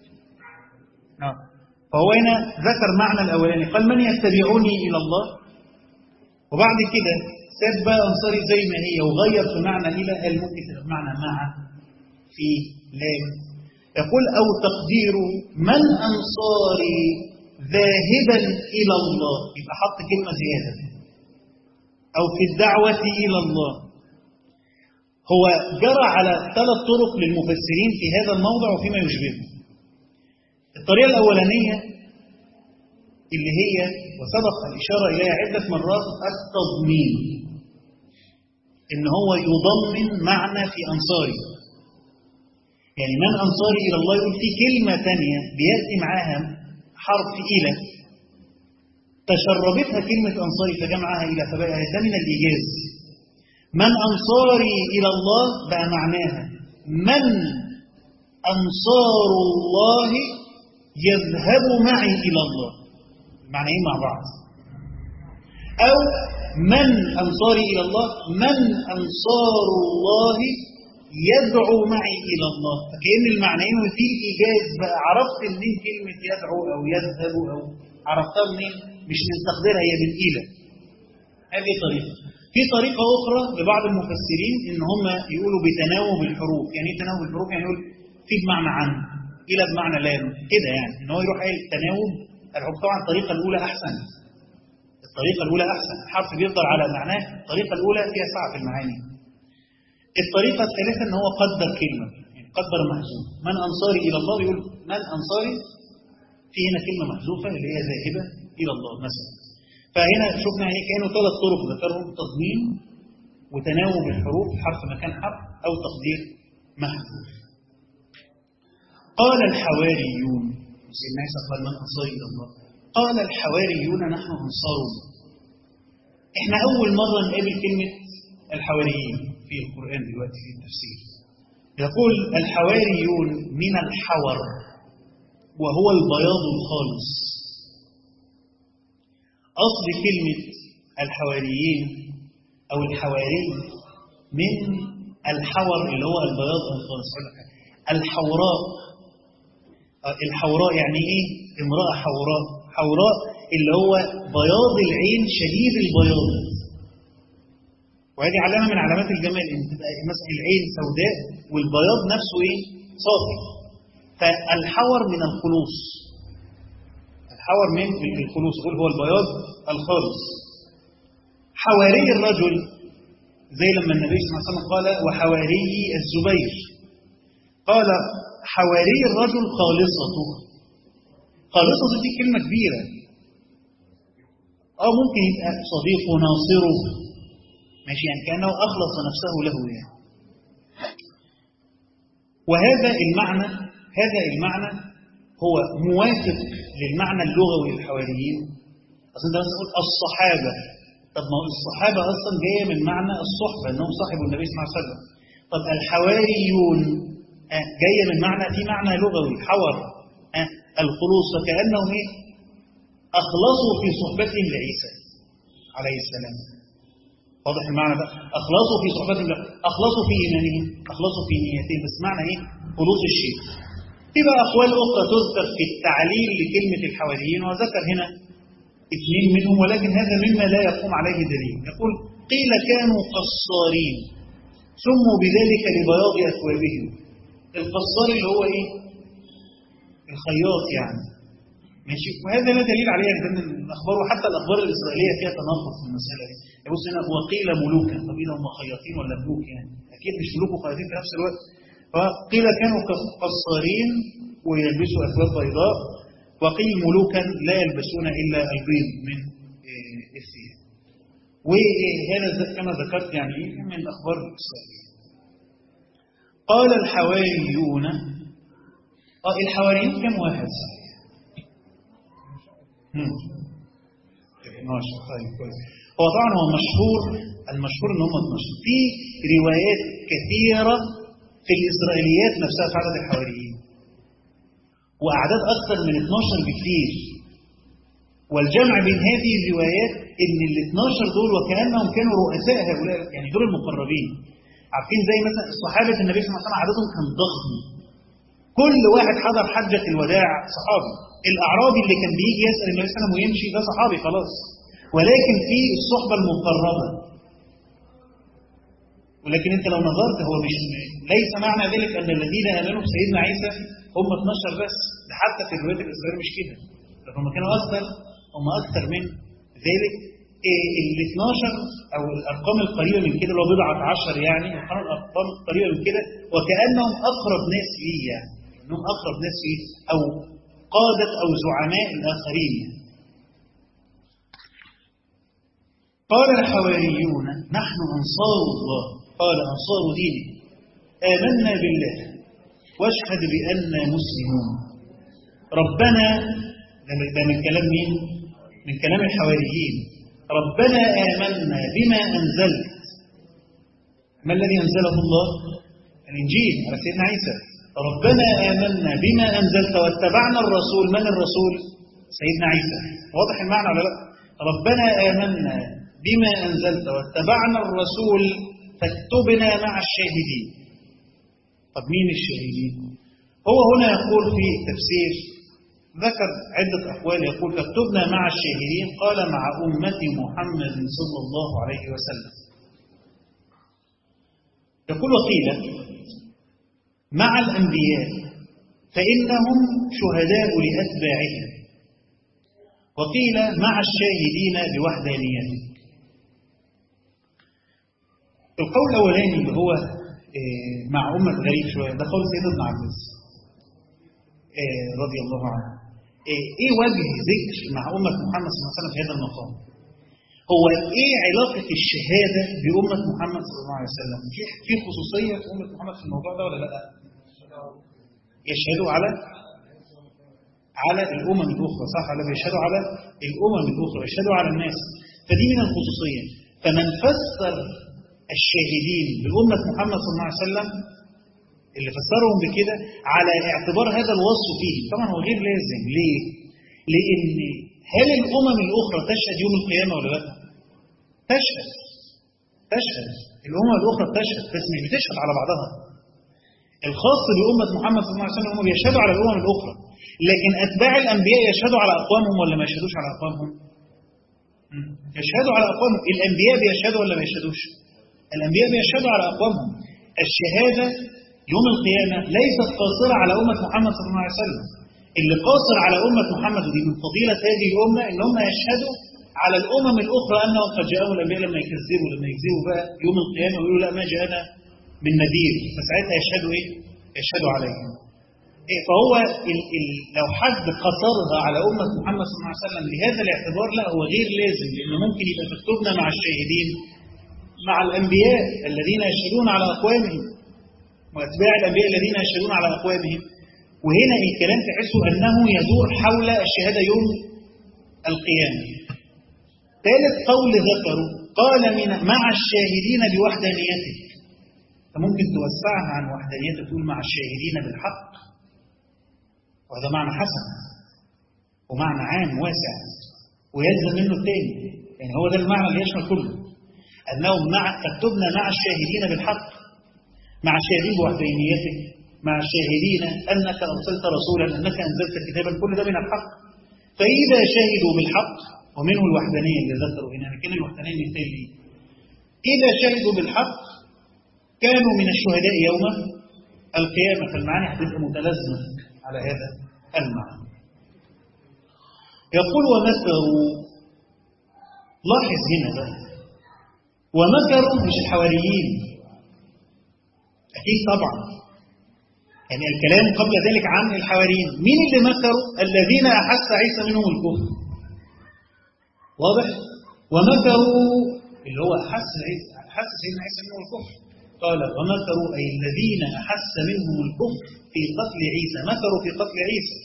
آه. فهو هنا ذكر معنى الأولاني قال من يتبعوني إلى الله وبعد كده ساب بقى أنصاري زي ما هي وغير في معنى إلى قال ممكن تبقى بمعنى مع في لام يقول أو تقدير من أنصاري ذاهبا إلى الله يبقى حط كلمة زيادة أو في الدعوة إلى الله هو جرى على ثلاث طرق للمفسرين في هذا الموضع وفيما يشبهه الطريقة الأولانية اللي هي وسبق الإشارة إليها عدة مرات التضمين إن هو يضمن معنى في أنصاري يعني من أنصاري إلى الله يقول في كلمة تانية بيأتي معاها حرف إلى تشربتها كلمة أنصاري فجمعها إلى فبقى ده من الإيجاز من أنصاري إلى الله بقى معناها من أنصار الله يذهب معي إلى الله معنى مع بعض أو من أنصاري إلى الله من أنصار الله يدعو معي إلى الله فكأن المعنيين في إيجاز بقى عرفت منين كلمة يدعو أو يذهب أو عرفتها منين مش من تقديرها هي من إلى هذه طريقة في طريقة أخرى لبعض المفسرين إن هم يقولوا بتناوب الحروف يعني إيه تناوب الحروف يعني يقول في بمعنى عن إلى بمعنى لام كده يعني إن هو يروح قايل تناوب الحروف طبعا الطريقة الأولى أحسن الطريقة الأولى أحسن الحرف بيفضل على معناه الطريقة الأولى فيها سعة في المعاني الطريقة الثالثة إن هو قدر كلمة يعني قدر محذوف من أنصاري إلى الله يقول من أنصاري في هنا كلمة محذوفة اللي هي ذاهبة إلى الله مثلا فهنا شفنا يعني كانوا ثلاث طرق ذكرهم تضمين وتناوب الحروف حرف مكان حرف أو تقدير محذوف قال الحواريون سيدنا عيسى قال من أنصاري إلى الله قال الحواريون نحن أنصار الله احنا أول مرة نقابل كلمة الحواريين في القرآن دلوقتي في التفسير يقول الحواريون من الحور وهو البياض الخالص أصل كلمة الحواريين أو الحواري من الحور اللي هو البياض الخالص الحوراء الحوراء يعني ايه امرأة حوراء حوراء اللي هو بياض العين شديد البياض وهذه علامة من علامات الجمال ان تبقى مثلا العين سوداء والبياض نفسه ايه صافي فالحور من الخلوص الحور من الخلوص يقول هو البياض الخالص حواري الرجل زي لما النبي صلى الله عليه وسلم قال وحواري الزبير قال حواري الرجل خالصته خالصته دي كلمة كبيرة أو ممكن يبقى صديقه ناصره ماشي يعني كأنه أخلص نفسه له يعني وهذا المعنى هذا المعنى هو موافق للمعنى اللغوي للحواريين أصلا ده نقول الصحابة طب ما الصحابة أصلا جاية من معنى الصحبة أنهم صاحبوا النبي صلى الله عليه وسلم طب الحواريون جاية من معنى في معنى لغوي حور الخلوص فكأنهم إيه؟ أخلصوا في صحبتهم لعيسى عليه السلام واضح المعنى ده أخلصوا في صحبتهم أخلصوا في إيمانهم أخلصوا في نيتهم بس معنى إيه خلوص الشيء في بقى أقوال أخرى تذكر في التعليل لكلمة الحواريين وذكر هنا اثنين منهم ولكن هذا مما لا يقوم عليه دليل يقول قيل كانوا قصارين سموا بذلك لبياض أثوابهم القصار اللي هو إيه الخياط يعني ماشي وهذا لا دليل عليه لأن الأخبار وحتى الأخبار الإسرائيلية فيها تناقض في المسألة دي يبص هنا وقيل ملوكا طب إذا هم خياطين ولا ملوك يعني أكيد مش ملوك وخياطين في نفس الوقت فقيل كانوا قصارين ويلبسوا أثواب بيضاء وقيل ملوكا لا يلبسون إلا البيض من الثياب وهذا كما ذكرت يعني من أخبار الإسرائيلية قال الحواريون اه الحواريون كم واحد صحيح 12 طيب كويس هو طبعا هو مشهور المشهور ان هم 12 في روايات كثيره في الاسرائيليات نفسها في عدد الحواريين واعداد اكثر من 12 بكثير والجمع بين هذه الروايات ان ال 12 دول وكانهم كانوا رؤساء هؤلاء يعني دول المقربين عارفين زي مثلا صحابه النبي صلى الله عليه وسلم عددهم كان ضخم كل واحد حضر حجه الوداع صحابي الاعرابي اللي كان بيجي يسال النبي صلى الله عليه وسلم ويمشي ده صحابي خلاص ولكن في الصحبه المقربه ولكن انت لو نظرت هو مش ليس معنى ذلك ان الذين امنوا بسيدنا عيسى هم 12 بس ده حتى في الروايات الاسرائيليه مش كده هم كانوا اكثر هم اكثر من ذلك ال 12 او الارقام القريبه من كده اللي هو بضعه عشر يعني الارقام القريبه من كده وكانهم اقرب ناس ليه يعني انهم اقرب ناس ليه او قادة أو زعماء الآخرين قال الحواريون نحن أنصار الله قال أنصار دينه آمنا بالله واشهد بأننا مسلمون ربنا ده من كلام مين؟ من كلام الحواريين ربنا آمنا بما أنزلت ما الذي أنزله الله؟ الإنجيل على سيدنا عيسى ربنا آمنا بما أنزلت واتبعنا الرسول من الرسول سيدنا عيسى واضح المعنى ولا لا ربنا آمنا بما أنزلت واتبعنا الرسول فاكتبنا مع الشاهدين طب مين الشاهدين هو هنا يقول في تفسير ذكر عدة أقوال يقول فاكتبنا مع الشاهدين قال مع أمة محمد صلى الله عليه وسلم يقول وقيل مع الأنبياء فإنهم شهداء لأتباعهم وقيل مع الشاهدين بوحدانيته القول الأولاني اللي هو مع أمة غريب شوية ده قول سيدنا ابن عباس رضي الله عنه إيه وجه ذكر مع أمة محمد صلى الله عليه وسلم في هذا المقام هو إيه علاقة الشهادة بأمة محمد صلى الله عليه وسلم في في خصوصية في أمة محمد في الموضوع ده ولا لا يشهدوا على على الأمم الأخرى صح ولا بيشهدوا على الأمم الأخرى يشهدوا على الناس فدي من الخصوصية فمن فسر الشاهدين بأمة محمد صلى الله عليه وسلم اللي فسرهم بكده على اعتبار هذا الوصف فيه طبعا هو غير لازم ليه؟ لأن هل الأمم الأخرى تشهد يوم القيامة ولا لا؟ تشهد تشهد الأمم الأخرى بتشهد بس مش بتشهد على بعضها الخاص بأمة محمد صلى الله عليه وسلم هم بيشهدوا على الأمم الأخرى لكن أتباع الأنبياء يشهدوا على أقوامهم ولا ما يشهدوش على أقوامهم يشهدوا على أقوامهم الأنبياء بيشهدوا ولا ما يشهدوش الأنبياء بيشهدوا على أقوامهم الشهادة يوم القيامة ليست قاصرة على أمة محمد صلى الله عليه وسلم اللي قاصر على أمة محمد ودي من فضيلة هذه الأمة إن هم يشهدوا على الأمم الأخرى أنهم قد جاءوا الأنبياء لما يكذبوا لما يكذبوا بقى يوم القيامة ويقولوا لا ما جاءنا من نذير فساعتها يشهدوا إيه؟ يشهدوا عليهم إيه فهو ال ال لو حد قصرها على أمة محمد صلى الله عليه وسلم لهذا الاعتبار لا هو غير لازم لأنه ممكن يبقى تكتبنا مع الشاهدين مع الأنبياء الذين يشهدون على أقوامهم وأتباع الأنبياء الذين يشهدون على أقوامهم وهنا الكلام تحسه أنه يدور حول الشهادة يوم القيامة ثالث قول ذكره قال من مع الشاهدين بوحدانيته فممكن توسعها عن وحدانيته تقول مع الشاهدين بالحق وهذا معنى حسن ومعنى عام واسع ويلزم منه الثاني يعني هو ده المعنى اللي يشمل كله أنهم مع فاكتبنا مع الشاهدين بالحق مع الشاهدين بوحدانيته مع الشاهدين أنك أرسلت رسولا أنك أنزلت كتابا كل ده من الحق فإذا شهدوا بالحق ومنه الوحدانية اللي ذكروا هنا لكن الوحدانية مثال لي إذا شهدوا بالحق كانوا من الشهداء يوم القيامة فالمعاني هتبقى متلازمة على هذا المعنى يقول ومكروا لاحظ هنا بقى ومكروا مش الحواريين أكيد طبعا يعني الكلام قبل ذلك عن الحواريين مين اللي مكروا الذين أحس عيسى منهم الكفر واضح ومكروا اللي هو أحس عيسى أحس سيدنا عيسى منهم الكفر قال ومكروا أي الذين أحس منهم الكفر في قتل عيسى مكروا في قتل عيسى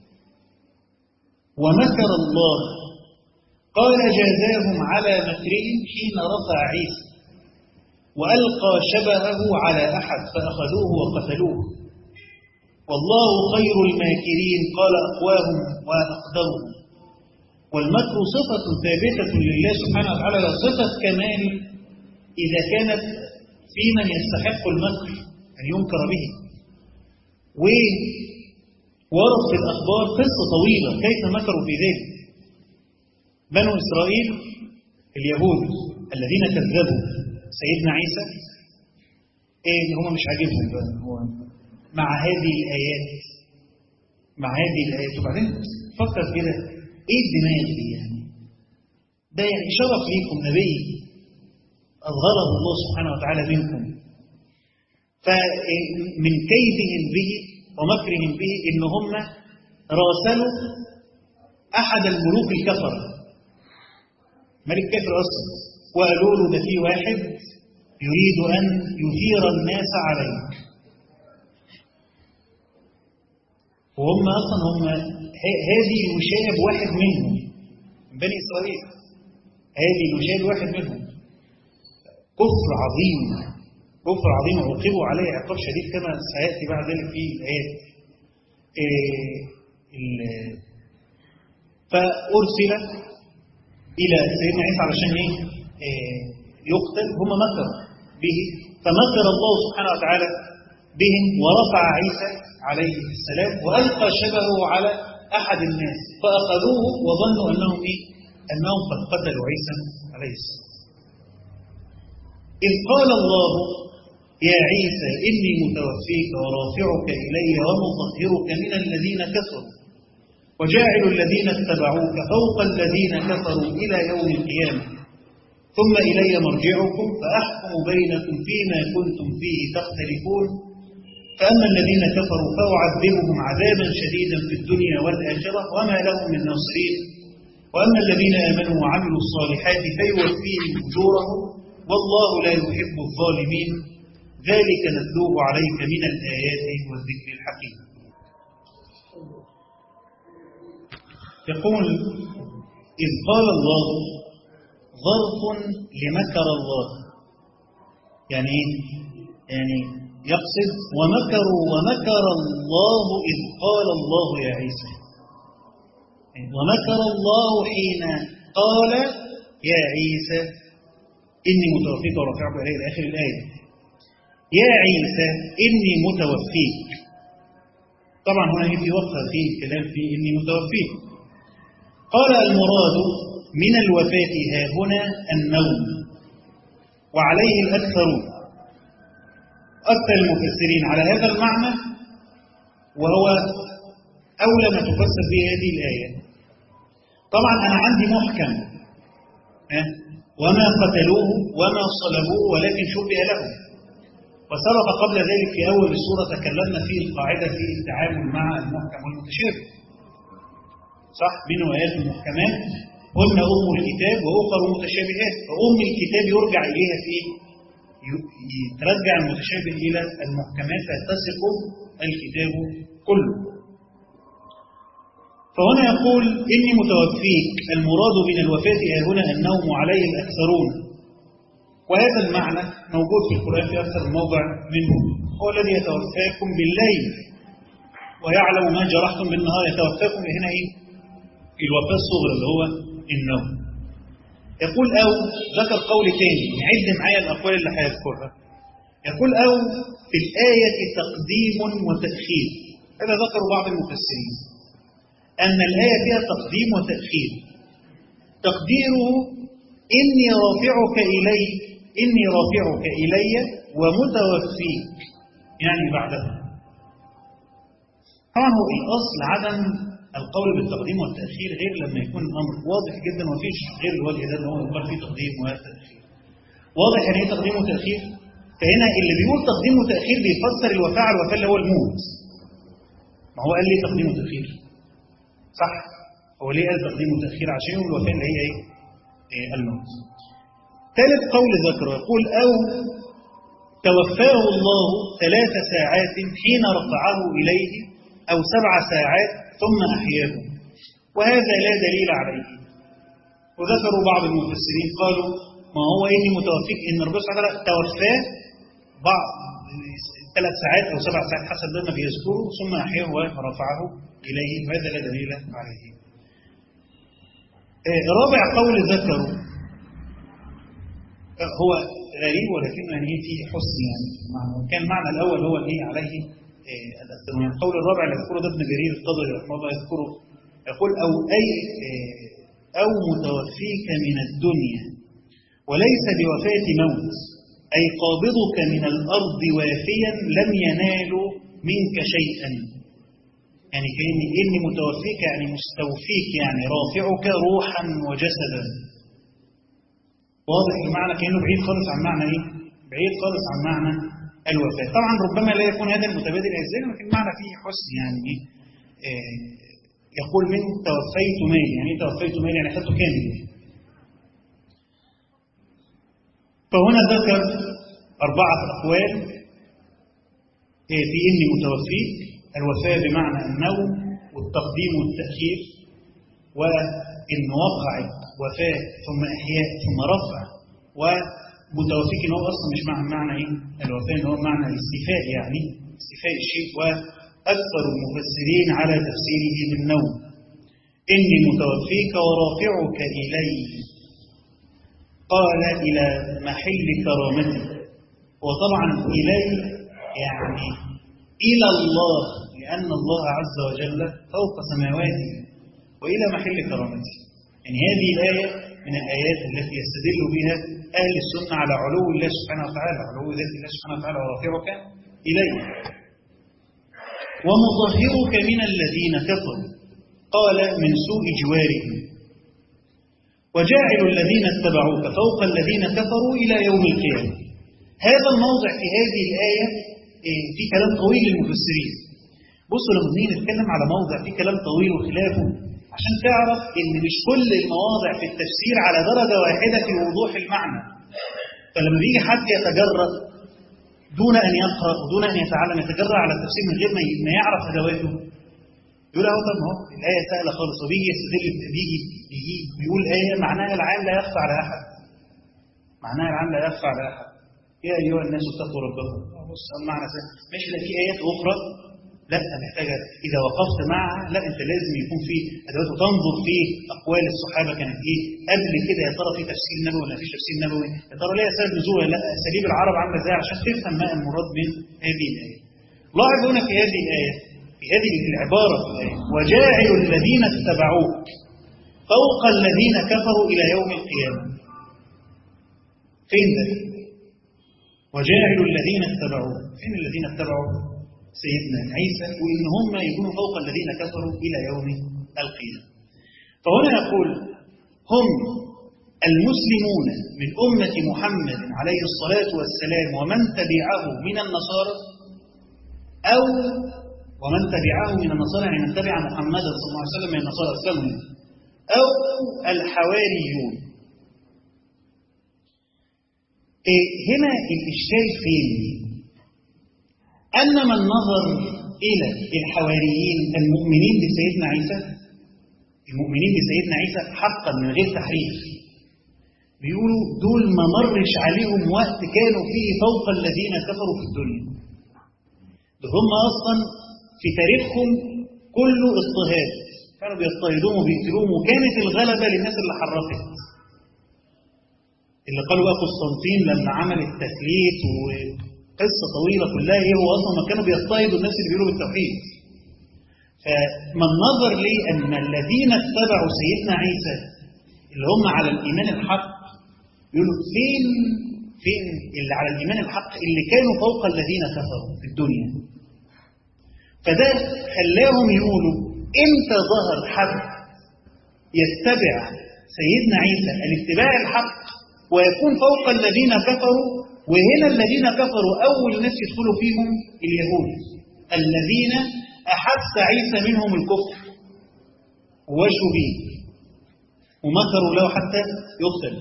ومكر الله قال جازاهم على مكرهم حين رفع عيسى وألقى شبهه على أحد فأخذوه وقتلوه والله خير الماكرين قال أقواهم وأقدرهم والمكر صفة ثابتة لله سبحانه وتعالى صفة كمال إذا كانت في من يستحق المكر أن ينكر به وورد في الأخبار قصة طويلة كيف مكروا في ذلك بنو إسرائيل اليهود الذين كذبوا سيدنا عيسى ايه هم مش عاجبهم بقى هو مع هذه الآيات مع هذه الآيات وبعدين فكر كده ايه الدماغ دي يعني ده يعني شرف ليكم نبي أظهره الله سبحانه وتعالى منكم فمن كيدهم به ومكرهم به إن هم راسلوا أحد الملوك الكفرة ملك كافر أصلا وقالوا له ده في واحد يريد أن يثير الناس عليك وهم أصلا هم هذه الوشاية بواحد منهم من بني إسرائيل هذه الوشاية بواحد منهم كفر عظيم كفر عظيم عوقبوا عليه عقاب شديد كما سيأتي بعد ذلك في الآيات إيه فأرسل إلى سيدنا عيسى علشان إيه يقتل هم مكروا به فمكر الله سبحانه وتعالى بهم ورفع عيسى عليه السلام وألقى شبهه على أحد الناس فأخذوه وظنوا أنهم إيه؟ أنهم قد قتلوا عيسى عليه السلام إذ قال الله يا عيسى إني متوفيك ورافعك إلي ومطهرك من الذين كفروا وجاعل الذين اتبعوك فوق الذين كفروا إلى يوم القيامة ثم إلي مرجعكم فأحكم بينكم فيما كنتم فيه تختلفون فأما الذين كفروا فأعذبهم عذابا شديدا في الدنيا والآخرة وما لهم من ناصرين وأما الذين آمنوا وعملوا الصالحات فيوفيهم أجورهم والله لا يحب الظالمين ذلك نتلوه عليك من الآيات والذكر الحكيم يقول إذ قال الله ظرف لمكر الله يعني يعني يقصد ومكروا ومكر الله إذ قال الله يا عيسى ومكر الله حين قال يا عيسى إني متوفيك ورافعك إليه إلى آخر الآية يا عيسى إني متوفيك طبعا هنا في وقفة في كلام في إني متوفيك قال المراد من الوفاة ها هنا النوم وعليه الأكثرون أكثر المفسرين على هذا المعنى وهو أولى ما تفسر به هذه الآية طبعا أنا عندي محكم وما قتلوه وما صلبوه ولكن شبه لهم وسبق قبل ذلك في أول السورة تكلمنا في القاعدة في التعامل مع المحكم والمتشابه صح من آيات المحكمات قلنا أم الكتاب وأخر متشابهات فأم الكتاب يرجع إليها في ترجع المتشابه إلى المحكمات فيتسق الكتاب كله فهنا يقول إني متوفيك المراد من الوفاة هنا النوم عليه الأكثرون وهذا المعنى موجود في القرآن في أكثر من موضع منه هو الذي يتوفاكم بالليل ويعلم ما جرحتم بالنهار يتوفاكم هنا إيه؟ الوفاة الصغرى اللي هو النوم يقول أو ذكر قول تاني نعد معايا الأقوال اللي هيذكرها يقول أو في الآية تقديم وتأخير هذا ذكر بعض المفسرين أن الآية فيها تقديم وتأخير تقديره إني رافعك إلي إني رافعك إلي ومتوفيك يعني بعدها طبعا هو الأصل عدم القول بالتقديم والتأخير غير لما يكون الأمر واضح جدا ومفيش غير الوجه ده اللي هو يقال فيه تقديم وتأخير واضح يعني ايه تقديم وتأخير فهنا اللي بيقول تقديم وتأخير بيفسر الوفاء على الوفاء اللي هو الموت ما هو قال لي تقديم وتأخير صح هو ليه قال تقديم وتأخير عشان يقول الوفاء اللي هي ايه, إيه الموت ثالث قول ذكره يقول أو توفاه الله ثلاث ساعات حين رفعه إليه أو سبع ساعات ثم أحياه وهذا لا دليل عليه وذكروا بعض المفسرين قالوا ما هو إني متوفيك إن ربنا سبحانه وتعالى توفاه بعض ثلاث ساعات أو سبع ساعات حسب ما بيذكره ثم أحياه ورفعه إليه وهذا لا دليل عليه رابع قول ذكره هو غريب ولكنه يعني فيه حسن يعني كان المعنى الأول هو اللي عليه الأثرون القول الرابع اللي يذكره ده ابن جرير القدري رحمه الله يذكره يقول أو أي أو متوفيك من الدنيا وليس بوفاة موت أي قابضك من الأرض وافيا لم ينال منك شيئا يعني كأني إني متوفيك يعني مستوفيك يعني رافعك روحا وجسدا واضح المعنى كأنه بعيد خالص عن معنى إيه؟ بعيد خالص عن معنى الوفاة طبعا ربما لا يكون هذا المتبادل ازاي لكن المعنى فيه حسن يعني إيه؟ آه يقول من توفيت مالي يعني توفيت مالي يعني خدته كامل فهنا ذكر أربعة أقوال آه في إني متوفيك الوفاة بمعنى النوم والتقديم والتأخير وإن وقعت وفاة ثم إحياء ثم رفع و متوفيك ان هو اصلا مش معنى معنى ايه الوفاه ان هو معنى الاستيفاء يعني استيفاء الشيء واكثر المفسرين على تفسيره بالنوم اني متوفيك ورافعك الي قال الى محل كرامتي وطبعا الي يعني الى الله لان الله عز وجل فوق سماواته والى محل كرامته يعني هذه الايه من الايات التي يستدل بها أهل السنة على علو الله سبحانه وتعالى علو ذات الله سبحانه وتعالى ورافعك إليه ومطهرك من الذين كفروا قال من سوء جوارهم وجاعل الذين اتبعوك فوق الذين كفروا إلى يوم القيامة هذا الموضع في هذه الآية في كلام طويل للمفسرين بصوا لما نيجي نتكلم على موضع في كلام طويل وخلافه عشان تعرف ان مش كل المواضع في التفسير على درجة واحدة في وضوح المعنى فلما بيجي حد يتجرأ دون أن يقرأ ودون أن يتعلم يتجرأ على التفسير من غير ما يعرف أدواته يقول اهو طب اهو الآية سهلة خالص وبيجي يستدل بيجي بيجي بيقول آية معناها العام لا يخفى على أحد معناها العام لا يخفى على أحد يا أيها الناس اتقوا ربكم بص المعنى سهل ماشي لا في آيات أخرى لا محتاجة إذا وقفت معها لا أنت لازم يكون في أدوات وتنظر في أقوال الصحابة كانت إيه قبل كده يا ترى في تفسير نبوي ولا فيش تفسير نبوي يا ترى ليها سبب نزول ولا لا أساليب العرب عاملة إزاي عشان تفهم ما المراد من هذه الآية لاحظ هنا في هذه الآية في هذه العبارة في الآية وجاعل الذين اتبعوك فوق الذين كفروا إلى يوم القيامة فين ده؟ وجاعل الذين اتبعوه فين الذين اتبعوا سيدنا عيسى وإن هم يكونوا فوق الذين كفروا إلى يوم القيامة فهنا يقول هم المسلمون من أمة محمد عليه الصلاة والسلام ومن تبعه من النصارى أو ومن تبعه من النصارى يعني من تبع محمدا صلى الله عليه وسلم من النصارى أسلموا أو الحواريون إيه هنا الإشكال فين أن من نظر إلى الحواريين المؤمنين بسيدنا عيسى المؤمنين بسيدنا عيسى حقا من غير تحريف بيقولوا دول ما مرش عليهم وقت كانوا فيه فوق الذين كفروا في الدنيا دول هم أصلا في تاريخهم كله اضطهاد كانوا بيضطهدوهم وبيقتلوهم وكانت الغلبة للناس اللي حرفت اللي قالوا بقى قسطنطين لما عمل التثليث وقصة طويلة كلها ايه هو اصلا ما كانوا بيضطهدوا الناس اللي بيقولوا بالتوحيد فمن نظر لي ان الذين اتبعوا سيدنا عيسى اللي هم على الايمان الحق يقولوا فين فين اللي على الايمان الحق اللي كانوا فوق الذين كفروا في الدنيا فده خلاهم يقولوا امتى ظهر حد يتبع سيدنا عيسى الاتباع الحق ويكون فوق الذين كفروا وهنا الذين كفروا أول ناس يدخلوا فيهم اليهود الذين أحس عيسى منهم الكفر ووجهوا به ومكروا له حتى يقتل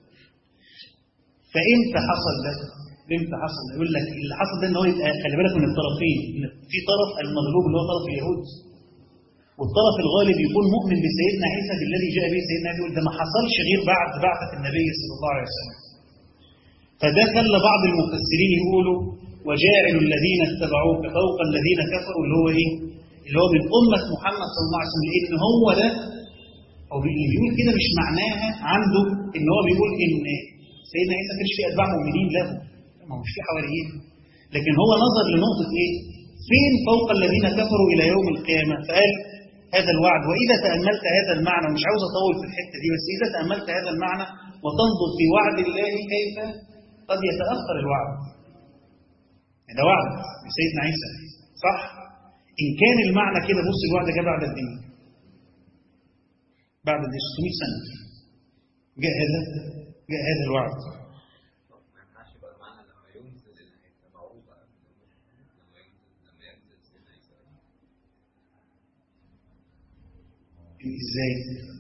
فإمتى حصل ده؟ امتى حصل يقول لك اللي حصل ده ان هو يبقى خلي بالك من الطرفين في طرف المغلوب اللي هو طرف اليهود والطرف الغالب يكون مؤمن بسيدنا عيسى بالذي جاء به سيدنا عيسى يقول ده ما حصلش غير بعد بعثة النبي صلى الله عليه وسلم فده خلى بعض المفسرين يقولوا وجاعل الذين اتبعوك فوق الذين كفروا اللي هو ايه؟ اللي هو من أمة محمد صلى الله عليه وسلم لأن هو ده أو اللي بيقول كده مش معناها عنده إن هو بيقول إن سيدنا عيسى ما كانش فيه أتباع مؤمنين له ما هو مش فيه حواريين لكن هو نظر لنقطة إيه؟ فين فوق الذين كفروا إلى يوم القيامة فقال هذا الوعد وإذا تأملت هذا المعنى مش عاوز أطول في الحتة دي بس إذا تأملت هذا المعنى وتنظر في وعد الله كيف قد يتأخر الوعد ده وعد لسيدنا عيسى صح؟ إن كان المعنى كده بص الوعد جاء بعد الدين بعد 600 سنة جاء هذا جاء هذا الوعد ازاي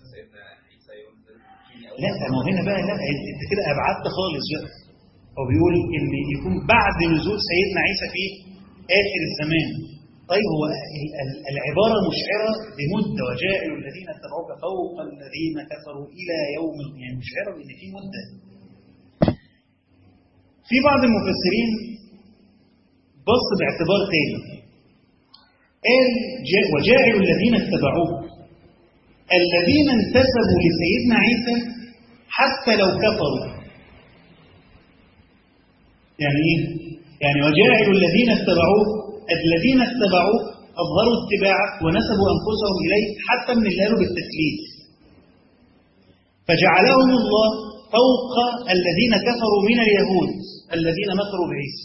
لا ما هو هنا بقى لا انت كده ابعدت خالص بقى هو بيقول ان يكون بعد نزول سيدنا عيسى في اخر الزمان طيب هو العباره مشعره بمده وجاعل الذين اتبعوك فوق الذين كفروا الى يوم يعني مشعره بان في مده في بعض المفسرين بص باعتبار تاني قال وجاعل الذين اتبعوك الذين انتسبوا لسيدنا عيسى حتى لو كفروا يعني ايه يعني وجاعل الذين اتبعوه الذين اتبعوه اظهروا اتباعه ونسبوا انفسهم اليه حتى من اللي قالوا بالتثليث فجعلهم الله فوق الذين كفروا من اليهود الذين مكروا بعيسى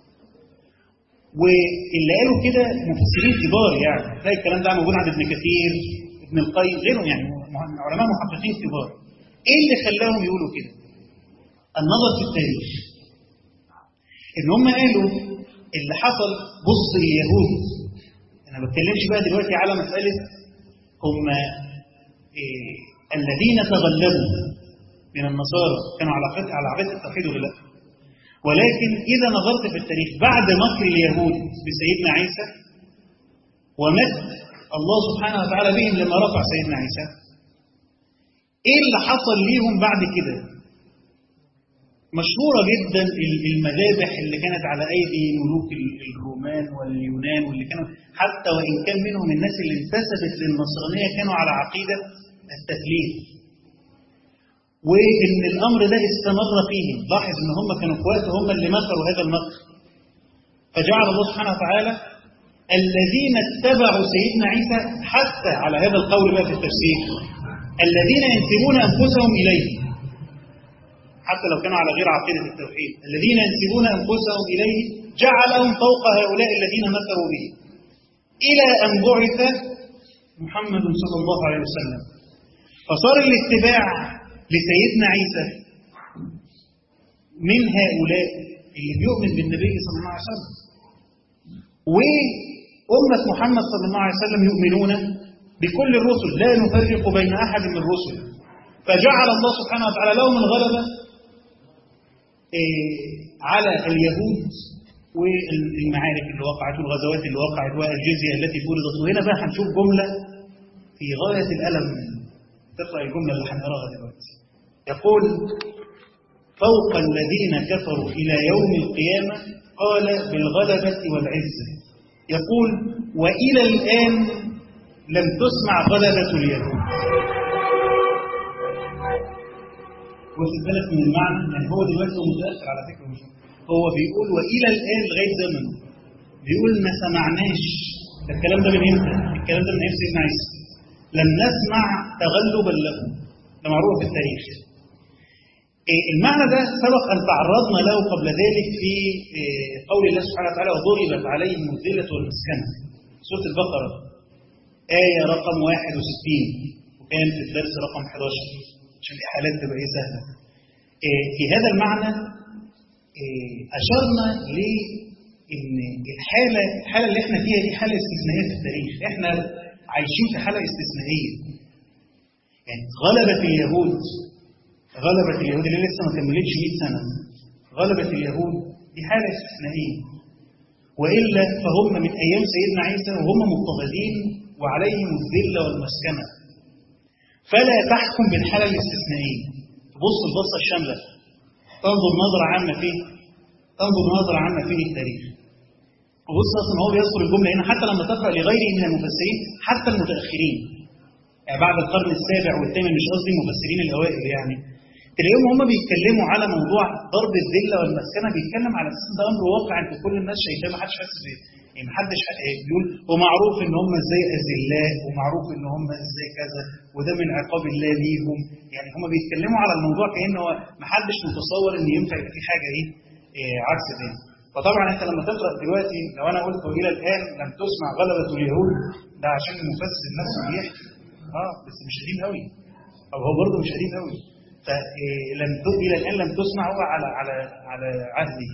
واللي قالوا كده مفسرين كبار يعني تلاقي الكلام ده موجود عند ابن كثير ابن القيم غيرهم يعني علماء محققين كبار ايه اللي خلاهم يقولوا كده النظر في التاريخ ان هم قالوا اللي حصل بص اليهود انا ما بتكلمش بقى دلوقتي على مساله هم إيه الذين تغلبوا من النصارى كانوا على على عباده التوحيد ولا لا ولكن اذا نظرت في التاريخ بعد مكر اليهود بسيدنا عيسى ومد الله سبحانه وتعالى بهم لما رفع سيدنا عيسى ايه اللي حصل ليهم بعد كده مشهورة جدا المذابح اللي كانت على أيدي ملوك الرومان واليونان واللي كانوا حتى وإن كان منهم الناس اللي انتسبت للنصرانية كانوا على عقيدة التثليث وإن الأمر ده استمر فيهم لاحظ إن هم كانوا في وقت هم اللي مكروا هذا المكر فجعل الله سبحانه وتعالى الذين اتبعوا سيدنا عيسى حتى على هذا القول بقى في التفسير الذين ينسبون أنفسهم إليه حتى لو كانوا على غير عقيدة التوحيد الذين ينسبون أنفسهم إليه جعلهم فوق هؤلاء الذين مكروا به إلى أن بعث محمد صلى الله عليه وسلم فصار الاتباع لسيدنا عيسى من هؤلاء اللي بيؤمن بالنبي صلى الله عليه وسلم وأمة محمد صلى الله عليه وسلم يؤمنون بكل الرسل لا نفرق بين أحد من الرسل فجعل الله سبحانه وتعالى لهم الغلبة على اليهود والمعارك اللي وقعت والغزوات اللي وقعت والجزية التي فرضت وهنا بقى هنشوف جملة في غاية الألم تقرأ الجملة اللي هنقراها دلوقتي يقول فوق الذين كفروا إلى يوم القيامة قال بالغلبة والعزة يقول وإلى الآن لم تسمع غلبة اليهود واخد بالك من المعنى يعني هو دلوقتي هو متاخر على فكره مش هو بيقول والى الان لغايه زمن بيقول ما سمعناش ده الكلام ده من امتى؟ الكلام ده من ايام سيدنا عيسى لم نسمع تغلبا له ده معروف في التاريخ إيه المعنى ده سبق ان تعرضنا له قبل ذلك في إيه قول الله سبحانه وتعالى وضربت عليهم الذله والمسكنه سوره البقره ايه رقم 61 وكان في الدرس رقم 11 عشان الإحالات تبقى إيه سهلة. إيه في هذا المعنى إيه أشرنا لإن الحالة الحالة اللي إحنا فيها دي حالة استثنائية في التاريخ، إحنا عايشين في حالة استثنائية. يعني غلبت اليهود غلبت اليهود اللي لسه ما كملتش 100 سنة غلبت اليهود دي حالة استثنائية. وإلا فهم من أيام سيدنا عيسى وهم مضطهدين وعليهم الذلة والمسكنة. فلا تحكم بالحالة الاستثنائية تبص البصة الشاملة تنظر نظرة عامة فيه تنظر نظرة عامة فيه التاريخ وبص اصلا هو بيذكر الجملة هنا حتى لما تقرأ لغيره من المفسرين حتى المتأخرين يعني بعد القرن السابع والثامن مش قصدي المفسرين الأوائل يعني تلاقيهم هم بيتكلموا على موضوع ضرب الذلة والمسكنة بيتكلم على أساس ده أمر واقع أنت كل الناس شايفاه ما حدش حاسس بيه يعني ما حدش بيقول ومعروف ان هم ازاي اذلاء ومعروف ان هم ازاي كذا وده من عقاب الله ليهم يعني هم بيتكلموا على الموضوع كأن هو ما حدش متصور ان ينفع يبقى في حاجه ايه, إيه عكس ده فطبعا انت لما تقرا دلوقتي لو انا قلت والى الان لم تسمع غلبه اليهود ده عشان المفسر نفسه بيحكي اه بس مش قديم قوي او هو برضه مش قديم قوي فلم الى الان لم تسمع هو على على على عهده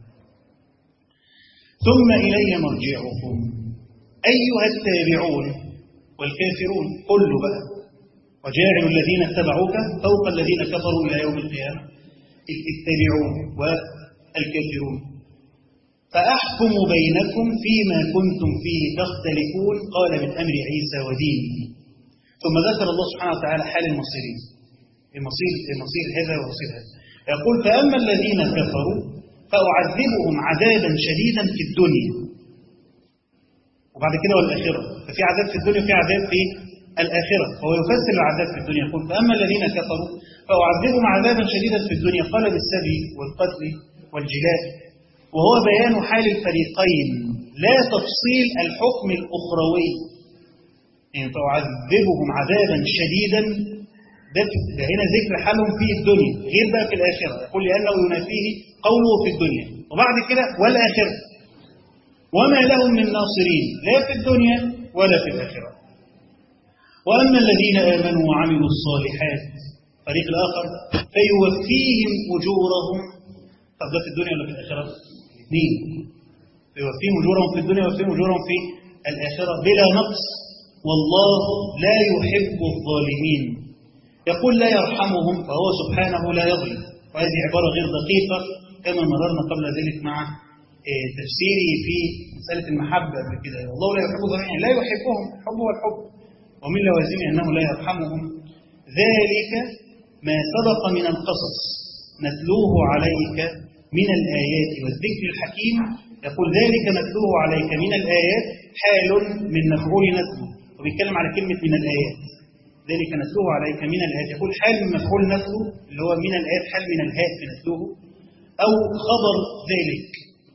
ثم إلي مرجعكم أيها التابعون والكافرون كل بقى وجاعل الذين اتبعوك فوق الذين كفروا إلى يوم القيامة التابعون والكافرون فأحكم بينكم فيما كنتم فيه تختلفون قال من أمر عيسى ودينه ثم ذكر الله سبحانه وتعالى حال المصيرين المصير, المصير هذا ومصير هذا يقول فأما الذين كفروا فأعذبهم عذابا شديدا في الدنيا وبعد كده والآخرة ففي عذاب في الدنيا وفي عذاب في الآخرة هو يفسر العذاب في الدنيا يقول فأما الذين كفروا فأعذبهم عذابا شديدا في الدنيا قال بالسبي والقتل والجلاء وهو بيان حال الفريقين لا تفصيل الحكم الأخروي يعني فأعذبهم عذابا شديدا ده, ده هنا ذكر حالهم في الدنيا غير بقى في الآخرة يقول لأنه ينافيه قوله في الدنيا وبعد كده والآخرة وما لهم من ناصرين لا في الدنيا ولا في الآخرة وأما الذين آمنوا وعملوا الصالحات الفريق الآخر فيوفيهم أجورهم طب ده في الدنيا ولا في الآخرة؟ الاثنين فيوفيهم أجورهم في الدنيا ويوفيهم أجورهم في الآخرة بلا نقص والله لا يحب الظالمين يقول لا يرحمهم فهو سبحانه لا يظلم وهذه عبارة غير دقيقة كما مررنا قبل ذلك مع تفسيري في مسألة المحبة قبل كده والله لا يحب الظالمين لا يحبهم الحب والحب ومن لوازمه أنه لا يرحمهم ذلك ما سبق من القصص نتلوه عليك من الآيات والذكر الحكيم يقول ذلك نتلوه عليك من الآيات حال من مفعول نتلو وبيتكلم على كلمة من الآيات ذلك نتلوه عليك من الآيات يقول حال من مفعول نتلو اللي هو من الآيات حال من الهاء في نتلوه أو خبر ذلك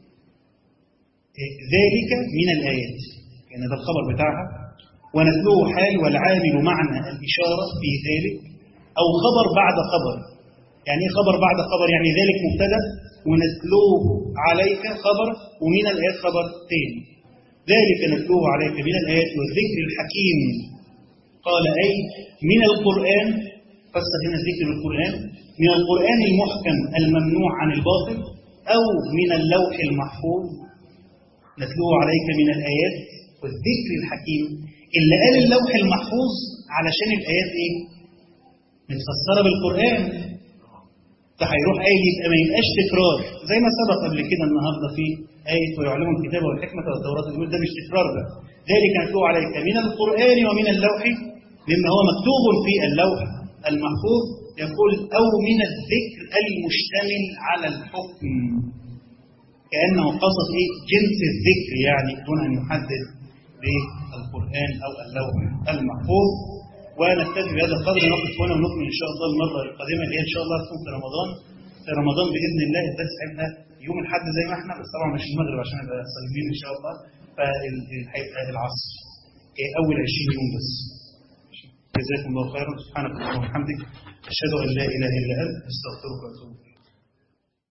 ذلك من الآيات يعني ده الخبر بتاعها ونتلوه حال والعامل معنى الإشارة في ذلك أو خبر بعد خبر يعني ايه خبر بعد خبر يعني ذلك مبتدا ونتلوه عليك خبر ومن الآيات خبر تاني ذلك نتلوه عليك من الآيات والذكر الحكيم قال أي من القرآن فسر هنا ذكر القرآن من القرآن المحكم الممنوع عن الباطل أو من اللوح المحفوظ نتلوه عليك من الآيات والذكر الحكيم اللي قال اللوح المحفوظ علشان الآيات إيه؟ متفسرة بالقرآن فهيروح قايل يبقى ما يبقاش تكرار زي ما سبق قبل كده النهارده في آية ويعلمهم الكتاب والحكمة والتوراة يقول ده مش تكرار ده ذلك نتلوه عليك من القرآن ومن اللوح مما هو مكتوب في اللوح المحفوظ يقول أو من الذكر المشتمل على الحكم كأنه قصد إيه جنس الذكر يعني دون أن يحدد بالقرآن أو اللوح المحفوظ ونكتفي بهذا القدر نقف هنا ونكمل إن شاء الله المرة القادمة اللي هي إن شاء الله تكون في رمضان في رمضان بإذن الله الدرس هيبقى يوم الأحد زي ما احنا بس طبعا مش المغرب عشان نبقى صايمين إن شاء الله فهيبقى العصر أول 20 يوم بس جزاكم الله خيرا سبحانك اللهم وبحمدك أشهد أن لا إله إلا أنت أستغفرك وأتوب إليك